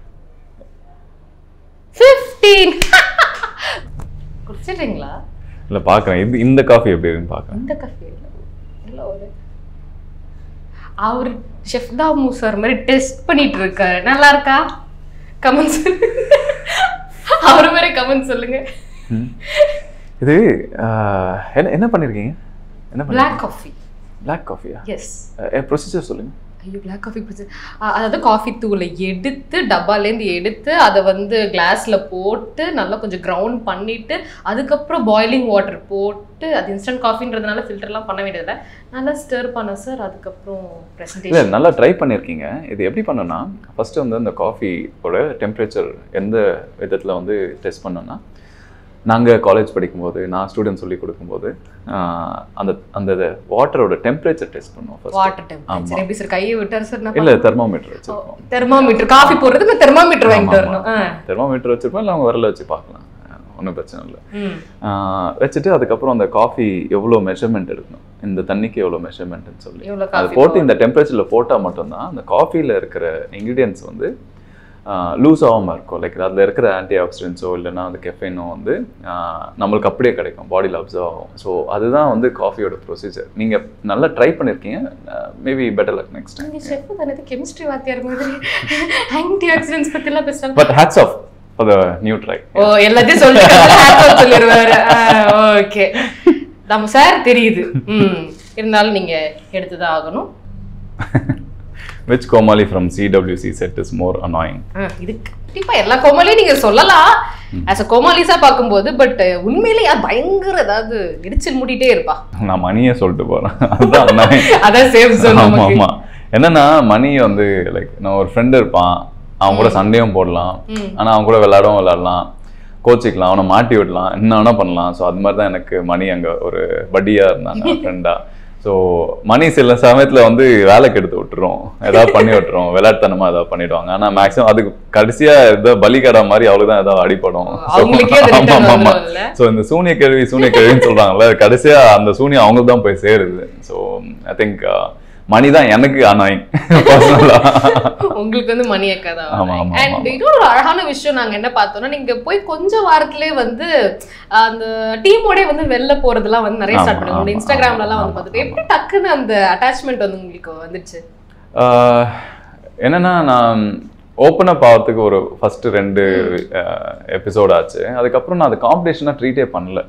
S3: ஃபிஃப்டீன் குடிச்சிடுறீங்களா
S2: இல்ல பாக்குறேன் இது இந்த காஃபி எப்படி இருக்குன்னு பாக்குறேன்
S3: இந்த காஃபி இல்லை ஒரு அவர் ஷெஃப் தாமு சார் மாதிரி டெஸ்ட் பண்ணிட்டு இருக்காரு நல்லா இருக்கா கமெண்ட் சொல்லுங்க அவர் மாதிரி கமெண்ட் சொல்லுங்க
S2: ம். இது ஆஹ், என்ன என்ன பண்ணிருக்கீங்க என்ன பண்ணி
S3: பிளாக் காஃபி
S2: பிளாக் காஃபியா
S3: எஸ்
S2: ப்ரொசீஜர் சொல்லுங்க
S3: ஐயோ பிளாக் காஃபி குடிச்சு அ- அதாவது காஃபி தூளை எடுத்து டப்பாலேருந்து எடுத்து அதை வந்து கிளாஸில் போட்டு நல்லா கொஞ்சம் கிரவுண்ட் பண்ணிட்டு அதுக்கப்புறம் பாய்லிங் வாட்டர் போட்டு அது இன்ஸ்டன்ட் காஃபின்றதுனால ஃபில்டர்லாம் பண்ண வேண்டியதில்லை நல்லா ஸ்டர் பண்ண சார் அதுக்கப்புறம்
S2: இல்லை
S3: ப்ரெசன்டேஷன்
S2: நல்லா ட்ரை பண்ணியிருக்கீங்க இது எப்படி பண்ணோன்னா ஃபஸ்ட்டு வந்து அந்த காஃபியோட டெம்பரேச்சர் எந்த விதத்தில் வந்து டெஸ்ட் பண்ணோன்னா நாங்கள் காலேஜ் படிக்கும்போது நான் ஸ்டூடெண்ட் சொல்லி கொடுக்கும்போது ஆஹ், அந்த அந்த வாட்டரோட டெம்பரேச்சர் டெஸ்ட் பண்ணுவோம் ஃபர்ஸ்ட்
S3: வாட்டர் டெம்பரேச்சர் எப்படி சார் கையை விட்டார் சார்
S2: இல்லை தெர்மோமீட்டர் வச்சுருக்கோம்
S3: தெர்மாமீட்டர் காஃபி போடுறதுக்கு தெர்மாமீட்டர் வாங்கிட்டு வரணும் ஆ.
S2: தெர்மோமீட்டர் வச்சுருப்போம் இல்லை அவங்க விரல வச்சு பார்க்கலாம் ஒன்றும் பிரச்சனை இல்லை
S3: ம்
S2: ஆஹ், வச்சுட்டு அதுக்கப்புறம் அந்த காஃபி எவ்வளோ மெஷர்மெண்ட் எடுக்கணும் இந்த தண்ணிக்கு எவ்வளோ மெஷர்மெண்ட்னு சொல்லி
S3: எவ்வளோ
S2: அது
S3: காஃபி
S2: போட்டு இந்த டெம்பரேச்சரில் போட்டால் மட்டும்தான் அந்த காஃபியில் இருக்கிற இன்க்ரீடியன்ஸ் வந்து லூஸ் ஆகாமல் இருக்கும் லைக் அதில் இருக்கிற ஆன்டி ஆக்சிடென்ட்ஸோ இல்லைன்னா அந்த கெஃபைனோ வந்து ஆஹ், நம்மளுக்கு அப்படியே கிடைக்கும் பாடியில் அப்சர்வ் ஆகும் ஸோ அதுதான் வந்து காஃபியோட ப்ரொசீஜர் நீங்கள் நல்லா ட்ரை பண்ணியிருக்கீங்க maybe better luck next time
S3: நீங்க ஷெஃப் தானே கெமிஸ்ட்ரி வாத்தியார் மாதிரி ஆன்டி ஆக்சிடென்ட்ஸ் பற்றிலாம் பேசுறாங்க
S2: but hats off for the new try
S3: ஓ எல்லாத்தையும் சொல்லிட்டு சொல்லிடுவாரு ஓகே நம்ம சார் தெரியுது ம் இருந்தாலும் நீங்க எடுத்துதான் ஆகணும்
S2: which Komali from CWC set is more annoying
S3: ஆ, இது கண்டிப்பா எல்லா கோமாளியும் நீங்க சொல்லலாம் ஆஸ் அ கோமாலிஸா பார்க்கும்போது பட் உண்மையிலேயே அது பயங்கர ஏதாவது எரிச்சல் மூட்டிட்டே இருப்பா
S2: நான் மணியே சொல்லிட்டு போகிறேன் அதுதான் annoying.
S3: அதான் சேஃப் ஜோன்
S2: ஆமா
S3: நமக்கு
S2: ஆமா என்னன்னா மணி வந்து லைக் நான் ஒரு ஃப்ரெண்ட் இருப்பான் அவன் கூட சண்டையும் போடலாம்
S3: ம்.
S2: ஆனா அவன் கூட விளையாடவும் விளையாடலாம் கோச்சிக்கலாம் அவனை மாட்டி விடலாம் என்ன வேணா பண்ணலாம் ஸோ அது மாதிரி தான் எனக்கு மணி அங்க ஒரு பட்டியா இருந்தாங்க ஃப்ரெண்டா ஸோ மணி சில சமயத்துல வந்து வேலைக்கு எடுத்து விட்டுரும் ஏதாவது பண்ணி விட்டுரும் விளையாட்டுத்தனமா ஏதாவது பண்ணிடுவாங்க ஆனா மேக்ஸிமம் அதுக்கு கடைசியா ஏதோ பலிகடா மாதிரி அவளுக்கு தான் ஏதாவது அடிப்படும் So,
S3: அவங்களுக்கே அது
S2: ஆமா,
S3: return
S2: ஆமா, ஆமா.
S3: வந்துரும்ல.
S2: ஸோ இந்த சூனிய கேள்வி சூனிய கேள்வின்னு சொல்றாங்கல்ல கடைசியா அந்த சூனியம் அவங்களுக்கு தான் போய் சேருது ஸோ ஐ திங்க் மணி தான் எனக்கு அனாயிங் பர்சனலா
S3: உங்களுக்கு வந்து மணி அக்கா தான்
S2: ஆமா, ஆமா,
S3: அண்ட்
S2: ஆமா.
S3: இன்னொரு அழகான விஷயம் நாங்க என்ன பார்த்தோம்னா நீங்க போய் கொஞ்ச வாரத்திலே வந்து அந்த டீமோட வந்து வெளில போறதெல்லாம் வந்து நிறைய ஸ்டார்ட்
S2: ஆமா,
S3: பண்ணுங்க உங்க
S2: ஆமா,
S3: இன்ஸ்டாகிராம்ல எல்லாம் வந்து
S2: ஆமா,
S3: பார்த்துட்டு எப்படி டக்குன்னு அந்த அட்டாச்மெண்ட் வந்து உங்களுக்கு வந்துச்சு
S2: என்னன்னா நான் ஓப்பன் அப் ஆகிறதுக்கு ஒரு ஃபர்ஸ்ட் ரெண்டு எபிசோட் ஆச்சு அதுக்கப்புறம் நான் அது காம்படிஷனாக ட்ரீட்டே பண்ணல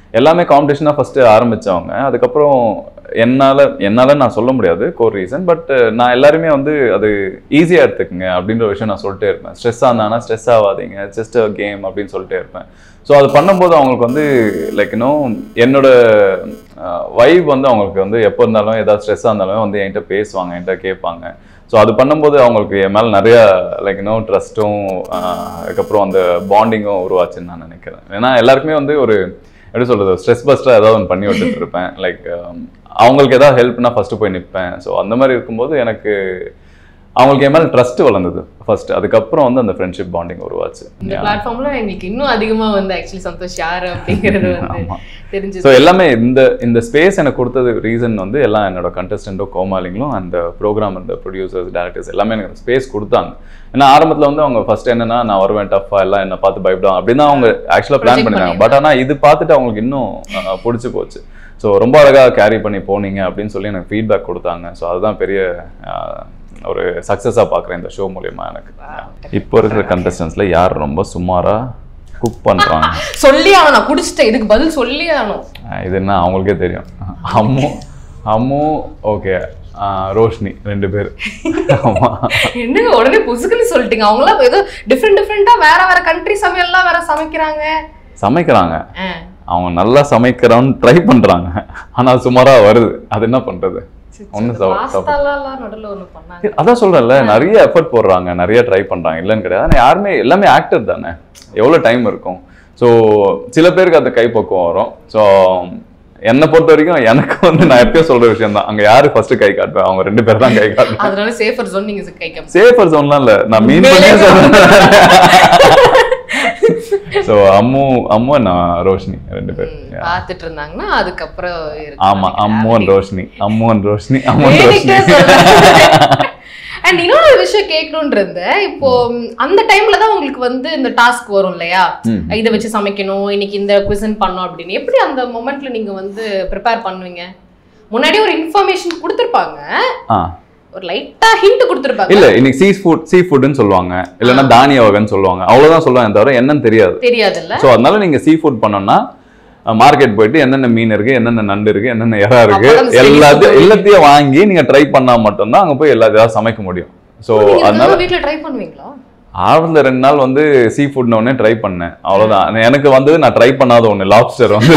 S2: எல்லாமே காம்படிஷனாக ஃபஸ்ட்டு ஆரம்பித்தவங்க அதுக்கப்புறம் என்னால் என்னால் நான் சொல்ல முடியாது கோர் ரீசன் பட் நான் எல்லாருமே வந்து அது ஈஸியாக எடுத்துக்கங்க அப்படின்ற ஒரு விஷயம் நான் சொல்லிட்டே இருப்பேன் ஸ்ட்ரெஸ் ஆனானா ஸ்ட்ரெஸ் ஆகாதீங்க ஜஸ்ட் கேம் அப்படின்னு சொல்லிட்டே இருப்பேன் ஸோ அது பண்ணும்போது அவங்களுக்கு வந்து லைக் இன்னும் என்னோட வைப் வந்து அவங்களுக்கு வந்து எப்போ இருந்தாலும் ஏதாவது ஸ்ட்ரெஸ்ஸாக இருந்தாலும் வந்து என்கிட்ட பேசுவாங்க என்கிட்ட கேட்பாங்க ஸோ அது பண்ணும்போது அவங்களுக்கு என் மேலே நிறைய லைக் இன்னும் ட்ரஸ்ட்டும் அதுக்கப்புறம் அந்த பாண்டிங்கும் உருவாச்சுன்னு நான் நினைக்கிறேன் ஏன்னா எல்லாருக்குமே வந்து ஒரு எப்படி சொல்றது ஸ்ட்ரெஸ் பஸ்ட்டாக ஏதாவது ஒன்று பண்ணி விட்டுட்டு இருப்பேன் லைக் அவங்களுக்கு ஏதாவது ஹெல்ப்னா ஃபர்ஸ்ட் போய் நிற்பேன் ஸோ அந்த மாதிரி இருக்கும்போது எனக்கு அவங்களுக்கு என் மேலே ட்ரஸ்ட் வளர்ந்தது ஃபர்ஸ்ட் அதுக்கப்புறம் வந்து அந்த ஃப்ரெண்ட்ஷிப் பாண்டிங் உருவாச்சு
S3: இந்த பிளாட்ஃபார்ம்ல எங்களுக்கு இன்னும் அதிகமா வந்து ஆக்சுவலி சந்தோஷ் யாரு அப்படிங்கிறது வந்து
S2: ஆமா.
S3: தெரிஞ்சு
S2: ஸோ எல்லாமே இந்த இந்த ஸ்பேஸ் எனக்கு கொடுத்தது ரீசன் வந்து எல்லாம் என்னோட கண்டஸ்டண்ட்டும் கோமாளிங்களும் அந்த ப்ரோக்ராம் அந்த ப்ரொடியூசர்ஸ் டேரக்டர்ஸ் எல்லாமே எனக்கு ஸ்பேஸ் கொடுத்தாங்க ஏன்னா ஆரம்பத்தில் வந்து அவங்க ஃபர்ஸ்ட் என்னன்னா நான் வருவேன் டஃபா எல்லாம் என்ன பார்த்து பயப்படும் அப்படின்னு தான் அவங்க ஆக்சுவலாக பிளான்
S3: Project
S2: பண்ணிருந்தாங்க பட் ஆனால் இது பார்த்துட்டு அவங்களுக்கு இன்னும் அஹ், பிடிச்சி போச்சு ஸோ ரொம்ப அழகாக கேரி பண்ணி போனீங்க அப்படின்னு சொல்லி எனக்கு ஃபீட்பேக் கொடுத்தாங்க ஸோ அதுதான் பெரிய அஹ், ஒரு சக்ஸஸாக பார்க்குறேன் இந்த ஷோ மூலியமா எனக்கு இப்போ இருக்கிற கண்டஸ்டன்ஸ்ல யார் ரொம்ப சுமாரா குக் பண்ணுறாங்க
S3: சொல்லி ஆகணும் நான் குடிச்சிட்டேன் இதுக்கு பதில் சொல்லி ஆகணும்
S2: ஆஹ் இது என்ன அவங்களுக்கே தெரியும் அம்மு அம்மு ஓகே ரோஷினி ரெண்டு பேர் ஆமா
S3: என்னங்க உடனே புசுக்குன்னு சொல்லிட்டீங்க அவங்களாம் ஏதோ டிஃப்ரெண்ட் டிஃப்ரெண்டா வேற வேற கண்ட்ரி சமையல்லாம் வேற சமைக்கிறாங்க
S2: சமைக்கிறாங்க
S3: ஆ.
S2: அவங்க நல்லா சமைக்கிறான்னு ட்ரை பண்றாங்க ஆனா சுமாரா வருது அது என்ன பண்றது ஒன்றும்
S3: பாஸ்தாலாம் நடுவுல ஒண்ணு பண்ணாங்க
S2: அதான் சொல்றேன்ல நிறைய எஃபர்ட் போடுறாங்க நிறைய ட்ரை பண்றாங்க இல்லைன்னு கிடையாது ஆனா யாருமே எல்லாமே ஆக்டர் தானே எவ்வளவு டைம் இருக்கும் ஸோ சில பேருக்கு அந்த கைப்பக்குவம் வரும் ஸோ என்னை பொறுத்த வரைக்கும் எனக்கு வந்து நான் எப்பயும் சொல்ற விஷயம் தான் அங்க யாரு ஃபர்ஸ்ட் கை காட்டுவேன் அவங்க ரெண்டு பேர் தான் கை காட்டுவேன்
S3: அதனால சேஃபர் ஜோன் நீங்க கை காமி
S2: சேஃபர் ஜோன்லாம் இல்ல நான் மீன் பண்ணி ஸோ அம்மு அம்மு நான் ரோஷினி ரெண்டு பேர் Yeah.
S3: பாத்துட்டு இருந்தாங்கன்னா அதுக்கப்புறம் இருக்கு
S2: ஆமா Ammu and Roshini Ammu and Roshini Ammu and
S3: வேடிக்கை
S2: ரோஷினி
S3: அண்ட் இன்னொரு விஷயம் கேட்கணும்னு இருந்தேன் இப்போ ம், அந்த டைம்ல தான் உங்களுக்கு வந்து இந்த டாஸ்க் வரும் இல்லையா
S2: ம்.
S3: இதை வச்சு சமைக்கணும் இன்னைக்கு இந்த குவிசன் பண்ணோம் அப்படின்னு எப்படி அந்த மொமெண்ட்ல நீங்க வந்து ப்ரிப்பேர் பண்ணுவீங்க முன்னாடி ஒரு இன்ஃபர்மேஷன் கொடுத்துருப்பாங்க
S2: ஆ
S3: ஒரு லைட்டா ஹிண்ட் கொடுத்துருப்பாங்க
S2: இல்ல இன்னைக்கு சீ ஃபுட் சீ ஃபுட்னு சொல்லுவாங்க இல்லைன்னா தானிய வகைன்னு சொல்லுவாங்க அவ்வளவுதான் சொல்லுவாங்க தவிர என்னன்னு தெரியாது
S3: தெரியாதுல்ல
S2: ஸோ அதனால நீங்க சீ ஃபுட் பண்ணோம்னா மார்க்கெட் போயிட்டு என்னென்ன மீன் இருக்கு என்னென்ன நண்டு இருக்கு என்னென்ன இறா இருக்கு
S3: அப்பதான் அந்த
S2: எல்லாத்தையும்
S3: steady food
S2: எல்லாத்தையும் வாங்கி நீங்க ட்ரை பண்ணா மட்டும்தான் அங்க போய் எல்லாத்தையும் சமைக்க முடியும் ஸோ
S3: நீங்க
S2: அதனால
S3: இதெல்லாம் வீட்ல ட்ரை பண்ணுவீங்களா
S2: ஆரம்பத்தில் ரெண்டு நாள் வந்து சீ ஃபுட்னு ஒன்னே ட்ரை பண்ணேன் அவ்வளவுதான் எனக்கு வந்து நான் ட்ரை பண்ணாத ஒண்ணு லாப்ஸ்டர் வந்து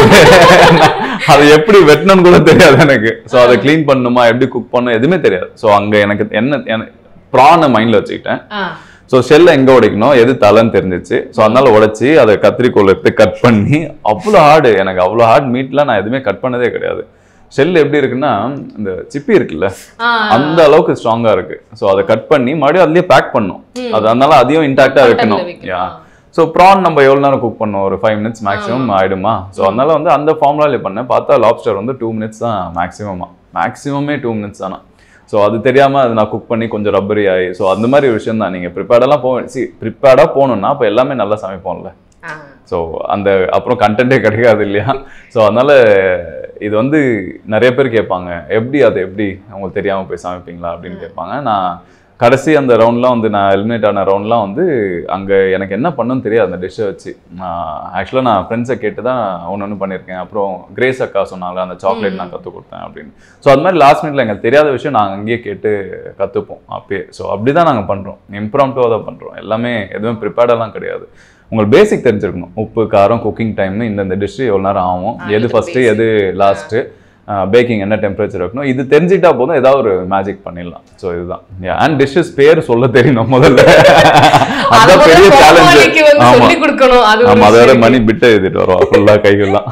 S2: அதை எப்படி வெட்டணும்னு கூட தெரியாது எனக்கு ஸோ அதை க்ளீன் பண்ணணுமா எப்படி குக் பண்ணணும் எதுவுமே தெரியாது ஸோ அங்க எனக்கு என்ன ப்ரானை மைண்ட்ல வச்சுக்கிட்டேன்
S3: ஆ
S2: ஸோ ஷெல்லை எங்க உடைக்கணும் எது தலைன்னு தெரிஞ்சிச்சு ஸோ அதனால உடைச்சி அதை கத்திரிக்கோல் எடுத்து கட் பண்ணி அவ்வளோ ஹார்டு எனக்கு அவ்வளோ ஹார்ட் மீட்லாம் நான் எதுவுமே கட் பண்ணதே கிடையாது ஷெல் எப்படி இருக்குன்னா இந்த சிப்பி இருக்குல்ல
S3: ஆ
S2: அந்த அளவுக்கு ஸ்ட்ராங்கா இருக்கு ஸோ அதை கட் பண்ணி மறுபடியும் அதுலயே பேக் பண்ணும் அது அதனால அதையும் இன்டாக்டா வைக்கணும்
S3: வைக்கணும்.
S2: யா ஸோ ப்ரான் நம்ம எவ்வளோ நேரம் குக் பண்ணோம் ஒரு ஃபைவ் மினிட்ஸ் மேக்ஸிமம் ஆயிடுமா ஸோ அதனால வந்து அந்த ஃபார்முலாலே பண்ணேன் பார்த்தா லாப்ஸ்டர் வந்து டூ மினிட்ஸ் தான் மேக்ஸிமமா மேக்ஸிமமே டூ மினிட்ஸ் தானா ஸோ அது தெரியாம அது நான் குக் பண்ணி கொஞ்சம் ரப்பரி ஆகி ஸோ அந்த மாதிரி ஒரு விஷயம் தான் நீங்க ப்ரிப்பேர்டெல்லாம் போக சி ப்ரிப்பேர்டாக போகணும்னா அப்போ எல்லாமே நல்லா சமைப்போம்ல
S3: ஆ.
S2: ஸோ அந்த அப்புறம் கண்டென்ட்டே கிடைக்காது இல்லையா ஸோ அதனால இது வந்து நிறைய பேர் கேட்பாங்க எப்படி அது எப்படி உங்களுக்கு தெரியாமல் போய் சமைப்பீங்களா அப்படின்னு கேட்பாங்க நான் கடைசி அந்த ரவுண்ட்லாம் வந்து நான் எலிமினேட் ஆன ரவுண்ட்லாம் வந்து அங்கே எனக்கு என்ன பண்ணணும்னு தெரியாது அந்த டிஷ்ஷை வச்சு ஆக்சுவலாக நான் ஃப்ரெண்ட்ஸை கேட்டு தான் ஒன்று ஒன்று பண்ணியிருக்கேன் அப்புறம் கிரேஸ் அக்கா சொன்னாங்க அந்த சாக்லேட் நான் கற்றுக் கொடுத்தேன் அப்படின்னு ஸோ அது மாதிரி லாஸ்ட் மினிட்ல எங்களுக்கு தெரியாத விஷயம் நாங்கள் அங்கேயே கேட்டு கற்றுப்போம் அப்பயே ஸோ அப்படி தான் நாங்கள் பண்ணுறோம் இம்ப்ராம்ப்டாக தான் பண்ணுறோம் எல்லாமே எதுவும் ப்ரிப்பேர்டெல்லாம் கிடையாது உங்களுக்கு பேசிக் தெரிஞ்சிருக்கணும் உப்பு காரம் குக்கிங் டைம்னு இந்தந்த டிஷ் எவ்வளோ நேரம் ஆகும்
S3: ஆ,
S2: எது
S3: இது
S2: ஃபர்ஸ்ட்
S3: basic.
S2: எது லாஸ்ட்டு பேக்கிங் என்ன டெம்பரேச்சர் இருக்கணும் இது தெரிஞ்சிட்டா போதும் ஏதாவது ஒரு மேஜிக் பண்ணிடலாம் ஸோ இதுதான் அண்ட் டிஷ்ஷஸ் பேர் சொல்ல தெரியணும் முதல்ல
S3: அது
S2: அதுதான் பெரிய
S3: முதல்ல
S2: சேலஞ்சு
S3: கோமாளிக்கு வந்து
S2: ஆமா
S3: சொல்லிக் கொடுக்கணும் அது ஒரு
S2: ஆமா அதை வேற
S3: விஷயம்.
S2: மணி பிட்டை எழுதிட்டு வரோம் ஃபுல்லா கைகள்லாம்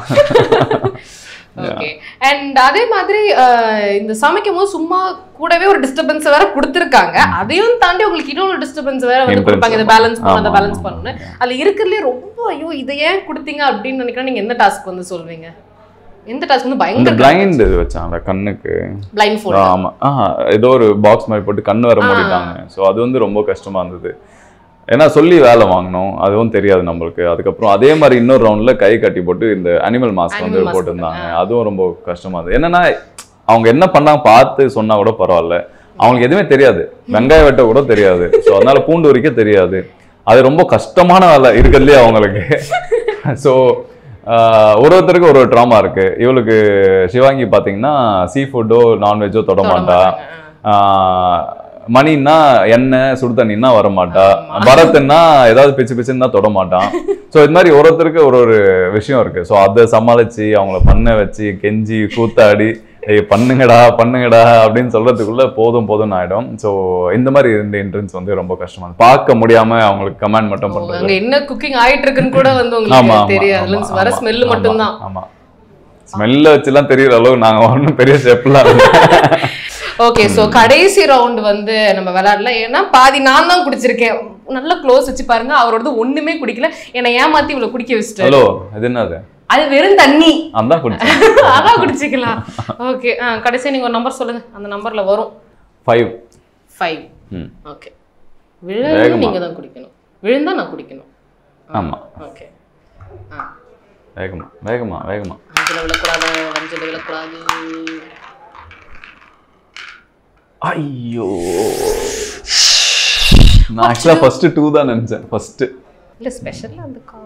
S3: ஓகே அண்ட் அதே மாதிரி அஹ், இந்த சமைக்கும் போது சும்மா கூடவே ஒரு டிஸ்டர்பன்ஸ் வேற கொடுத்துருக்காங்க அதையும் தாண்டி உங்களுக்கு இன்னொரு டிஸ்டர்பன்ஸ் வேற வந்து
S2: Hindrance
S3: கொடுப்பாங்க இதை
S2: ஆமா.
S3: பேலன்ஸ் பண்ணு அதை
S2: ஆமா,
S3: பேலன்ஸ்
S2: ஆமா,
S3: பண்ணு அதுல இருக்கிறதுலே ரொம்ப ஐயோ இதை ஏன் கொடுத்தீங்க அப்படின்னு நினைக்கிறேன் நீங்க எந்த டாஸ்க் வந்து சொல்வீங்க எந்த டாஸ்க் வந்து
S2: இந்த
S3: பயங்கர
S2: பிளைண்ட் இது வச்சாங்க கண்ணுக்கு
S3: பிளைண்ட் ஃபோல்ட்
S2: ஆமா ஆஹா ஏதோ ஒரு பாக்ஸ் மாதிரி போட்டு கண்ணு வர
S3: ஆ.
S2: மூடிட்டாங்க ஸோ அது வந்து ரொம்ப கஷ்டமா இருந்தது ஏன்னா சொல்லி வேலை வாங்கணும் அதுவும் தெரியாது நம்மளுக்கு அதுக்கப்புறம் அதே மாதிரி இன்னொரு ரவுண்ட்ல கை கட்டி போட்டு இந்த அனிமல் மாஸ்க் வந்து
S3: Animal mask
S2: போட்டிருந்தாங்க
S3: ஆ.
S2: அதுவும் ரொம்ப கஷ்டமா இருந்தது என்னன்னா அவங்க என்ன பண்ணாங்க பார்த்து சொன்னா கூட பரவாயில்ல அவங்களுக்கு எதுவுமே தெரியாது வெங்காயம் வெட்ட கூட தெரியாது ஸோ அதனால பூண்டு உரிக்க தெரியாது அது ரொம்ப கஷ்டமான வேலை இருக்கிறதுலே அவங்களுக்கு ஸோ ஆஹ் ஒரு ஒருத்தருக்கு ஒரு ஒரு ட்ராமா இருக்கு இவளுக்கு சிவாங்கி பாத்தீங்கன்னா சீ ஃபுட்டோ நான்வெஜ்ஜோ தொட மாட்டா ஆஹ் மணின்னா எண்ணெய் சுடு தண்ணின்னா வர மாட்டா பரத்னா ஏதாவது பிச்சு பிச்சுன்னு தான் தொட மாட்டான் ஸோ இது மாதிரி ஒரு ஒருத்தருக்கு ஒரு ஒரு விஷயம் இருக்கு ஸோ அதை சமாளிச்சு அவங்கள பண்ண வச்சு கெஞ்சி கூத்தாடி ஏய் பண்ணுங்கடா பண்ணுங்கடா அப்படின்னு சொல்றதுக்குள்ள போதும் போதும்னு ஆயிடும் ஸோ இந்த மாதிரி இருந்த என்ட்ரன்ஸ் வந்து ரொம்ப கஷ்டமா இருக்கு. பார்க்க முடியாம அவங்களுக்கு கமெண்ட் மட்டும் பண்றது
S3: அங்க என்ன குக்கிங் ஆயிட்டு இருக்குன்னு கூட வந்து
S2: ஆமா
S3: உங்களுக்கு
S2: ஆமா,
S3: தெரியாது
S2: ஆமா,
S3: வர
S2: ஆமா,
S3: ஸ்மெல்
S2: ஆமா,
S3: மட்டும்தான்
S2: ஆமா ஸ்மெல்ல வச்சுலாம் தெரியற அளவு நாங்க ஒன்றும் பெரிய ஷெஃப்லாம் இல்லை
S3: ஓகே சோ கடைசி ரவுண்ட் வந்து நம்ம விளையாடல ஏன்னா பாதி நான் தான் குடிச்சிருக்கேன் நல்ல க்ளோஸ் வச்சு பாருங்க அவரோடது ஒண்ணுமே குடிக்கல என்னை ஏமாத்தி இவ்வளவு குடிக்க வச்சுட்டாரு
S2: ஹலோ இது என்னது
S3: அது வெறும் தண்ணி
S2: அதான் குடிச்சேன்
S3: அதான் குடிச்சிக்கலாம் ஓகே ஆ கடைசியா நீங்க ஒரு நம்பர் சொல்லுங்க அந்த நம்பர்ல வரும்
S2: ஃபைவ்
S3: ஃபைவ்
S2: ம்
S3: ஓகே விழுந்து
S2: வேகமா.
S3: நீங்க தான் குடிக்கணும் விழுந்தா நான் குடிக்கணும்
S2: ஆமா
S3: ஓகே ஆ
S2: வேகமா வேகமா வேகமா
S3: அஞ்சல விழக்கூடாது அஞ்சல விழக்கூடாது
S2: ஐயோ நான் ஆக்சுவலா ஃபர்ஸ்ட் டூ தான் நினைச்சேன் ஃபர்ஸ்ட்
S3: இல்ல ஸ்பெஷல்ல அந்த கா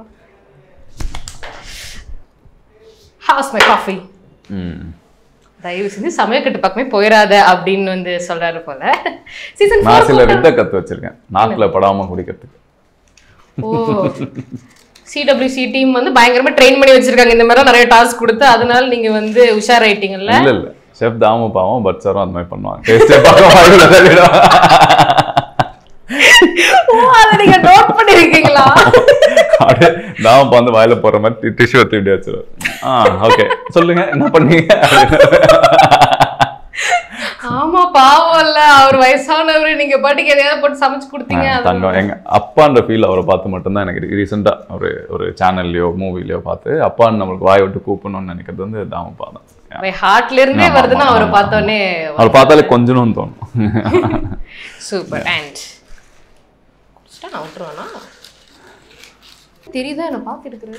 S3: ஹவுஸ் மை காஃபி
S2: ம்
S3: தயவு செஞ்சு சமயக்கட்டு பக்கமே போயிடாத அப்படின்னு வந்து சொல்றாரு போல சீசன்
S2: நான் சில வித்தை கத்து வச்சிருக்கேன் நாக்குல படாம குடிக்கிறதுக்கு
S3: ஓ சிடபிள்யூசி டீம் வந்து பயங்கரமா ட்ரெயின் பண்ணி வச்சிருக்காங்க இந்த மாதிரி நிறைய டாஸ்க் கொடுத்து அதனால நீங்க வந்து உஷாராயிட்டீங்கல்ல
S2: இல்ல இல்ல ஷெஃப் தாமு பாவம் பட் சாரும் அந்த மாதிரி பண்ணுவாங்க டேஸ்டே பார்க்க வாயில தள்ளிடும்.
S3: ஓ அதை நீங்க நோட் பண்ணிருக்கீங்களா
S2: அப்படியே தாமு வந்து வாயில போற மாதிரி டிஷ்யூ எடுத்து இப்படி வச்சிருவாரு ஆ ஓகே சொல்லுங்க என்ன பண்ணீங்க
S3: ஆமா பாவம் இல்ல அவர் வயசானவர் நீங்க பாட்டுக்கு எதையாவது போட்டு சமைச்சு கொடுத்தீங்க அது
S2: தங்கம் எங்க அப்பான்ற ஃபீல் அவரை பார்த்து மட்டும்தான் எனக்கு ரீசெண்டா ஒரு ஒரு சேனல்லையோ மூவிலையோ பார்த்து அப்பான்னு நம்மளுக்கு வாய் விட்டு கூப்பிடணும்னு நினைக்கிறது வந்து தாமப்பா தான்
S3: ஹார்ட்ல இருந்தே
S2: ஆமா,
S3: வருதுன்னா
S2: ஆமா,
S3: அவரை
S2: ஆமா,
S3: பார்த்தோன்னே
S2: அவர் பார்த்தாலே கொஞ்சணும்னு தோணும்
S3: சூப்பர் அண்ட் நான் விட்டுருவேனா தெரியுதா என்ன பார்த்துருக்குறது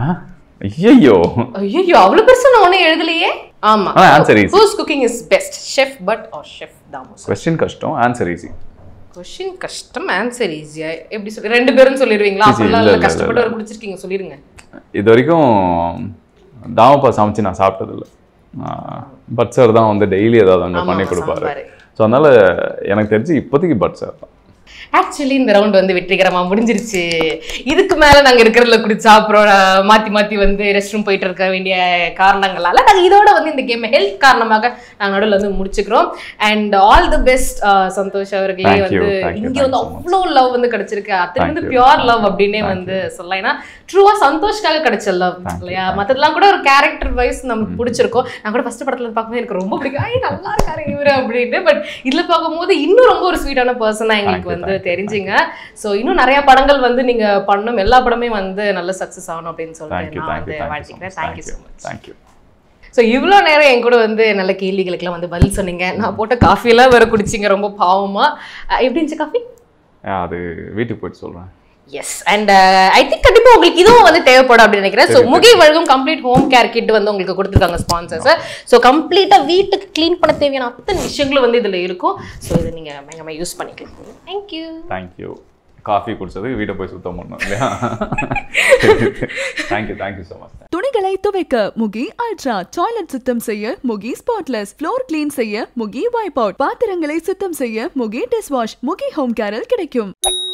S2: ஐயோ
S3: ஐயோ அவ்வளவு பெருசா நான் ஒன்னும் எழுதலையே ஆமா
S2: ஆனா answer easy.
S3: Whose cooking is best chef but are chef தாமோஸ்
S2: கொஸ்டின் கஷ்டம் ஆன்சர் ஈஸி
S3: கொஸ்டின் கஷ்டம் ஆன்சர் ஈஸியா எப்படி சொல்லி ரெண்டு பேரும் சொல்லிடுவீங்களா
S2: Easy,
S3: அப்படிலாம்
S2: இல்ல,
S3: இல்ல
S2: இல்ல,
S3: கஷ்டப்பட்டு
S2: இல்ல.
S3: ஒரு குடிச்சிருக்கீங்க சொல்லிருங்க
S2: இது வரைக்கும் தாமப்பா சமைச்சு நான் சாப்பிட்டதில்ல பட் சார் தான் வந்து டெய்லி ஏதாவது அங்கே
S3: ஆமா,
S2: பண்ணி
S3: ஆமா,
S2: கொடுப்பாரு
S3: சாம்பாரு.
S2: ஸோ அதனால எனக்கு தெரிஞ்சு இப்போதைக்கு பட் சார் தான்
S3: ஆக்சுவலி இந்த ரவுண்ட் வந்து வெற்றிகரமா முடிஞ்சிருச்சு இதுக்கு மேல நாங்க இருக்கிறதுல குடிச்சா அப்புறம் அஹ், மாத்தி மாத்தி வந்து ரெஸ்ட் ரூம் போயிட்டு இருக்க வேண்டிய காரணங்களால நாங்க இதோட வந்து இந்த கேம் ஹெல்த் காரணமாக நாங்க நடுவில் வந்து முடிச்சுக்கிறோம் and all the best Santhosh அவர்களே
S2: Thank you,
S3: வந்து
S2: thank you,
S3: இங்க
S2: thank
S3: வந்து
S2: you so much.
S3: அவ்வளோ லவ் வந்து கிடைச்சிருக்கு அது
S2: Thank
S3: வந்து
S2: you,
S3: pure
S2: thank
S3: love
S2: you,
S3: அப்படின்னே
S2: thank
S3: வந்து சொல்லலாம் ஏன்னா ட்ரூவா சந்தோஷ்காக கிடைச்ச லவ்
S2: Thank you,
S3: இல்லையா
S2: thank you.
S3: மத்ததெல்லாம் கூட ஒரு கேரக்டர் வைஸ் நமக்கு பிடிச்சிருக்கும் நான் கூட ஃபர்ஸ்ட் படத்துல பார்க்கும்போது எனக்கு ரொம்ப பிடிக்கும் ஐ நல்லா இருக்காரு இவரு அப்படின்னு பட் இதுல பார்க்கும்போது இன்னும் ரொம்ப ஒரு ஸ்வீட்டான பர்சனா எங்களுக்கு
S2: you,
S3: வந்து
S2: thank you,
S3: தெரிஞ்சுங்க ஸோ இன்னும் நிறைய படங்கள் வந்து நீங்க பண்ணணும் எல்லா படமே வந்து நல்ல சக்சஸ் ஆகணும் அப்படின்னு சொல்லிட்டு
S2: தேங்க்யூ
S3: நான்
S2: தேங்க்யூ
S3: வந்து
S2: தேங்க்யூ
S3: வாழ்த்துக்கிறேன் thank you so much
S2: thank you
S3: so இவ்வளோ நேரம் என் கூட வந்து நல்ல கேள்விகளுக்கெல்லாம் வந்து பதில் சொன்னீங்க நான் போட்ட காஃபியெல்லாம் வேற குடிச்சிங்க ரொம்ப பாவமா அஹ் எப்படி இருந்துச்சு காஃபி
S2: அது வீட்டுக்கு போயிட்டு சொல்றேன்
S3: எஸ் அண்ட் ஐ திங்க் கண்டிப்பா உங்களுக்கு இதுவும் வந்து தேவைப்படும் அப்படின்னு நினைக்கிறேன் ஸோ முகை வழங்கும் கம்ப்ளீட் ஹோம் கேர் கிட் வந்து உங்களுக்கு கொடுத்துருக்காங்க ஸ்பான்சர்ஸ் ஸோ கம்ப்ளீட்டா வீட்டுக்கு க்ளீன் பண்ண தேவையான அத்தனை விஷயங்களும் வந்து இதுல இருக்கும் ஸோ இதை நீங்க பயங்கரமா யூஸ் பண்ணிக்கலாம் தேங்க்யூ
S2: தேங்க்யூ காஃபி குடிச்சது வீட்டை போய் சுத்தம் பண்ணணும் இல்லையா தேங்க்யூ தேங்க்யூ ஸோ மச்
S1: துணிகளை துவைக்க முகி அல்ட்ரா டாய்லெட் சுத்தம் செய்ய முகி ஸ்பாட்லெஸ் ஃப்ளோர் கிளீன் செய்ய முகி வைப் அவுட் பாத்திரங்களை சுத்தம் செய்ய Mukhi dish wash Mukhi home கேரில் கிடைக்கும்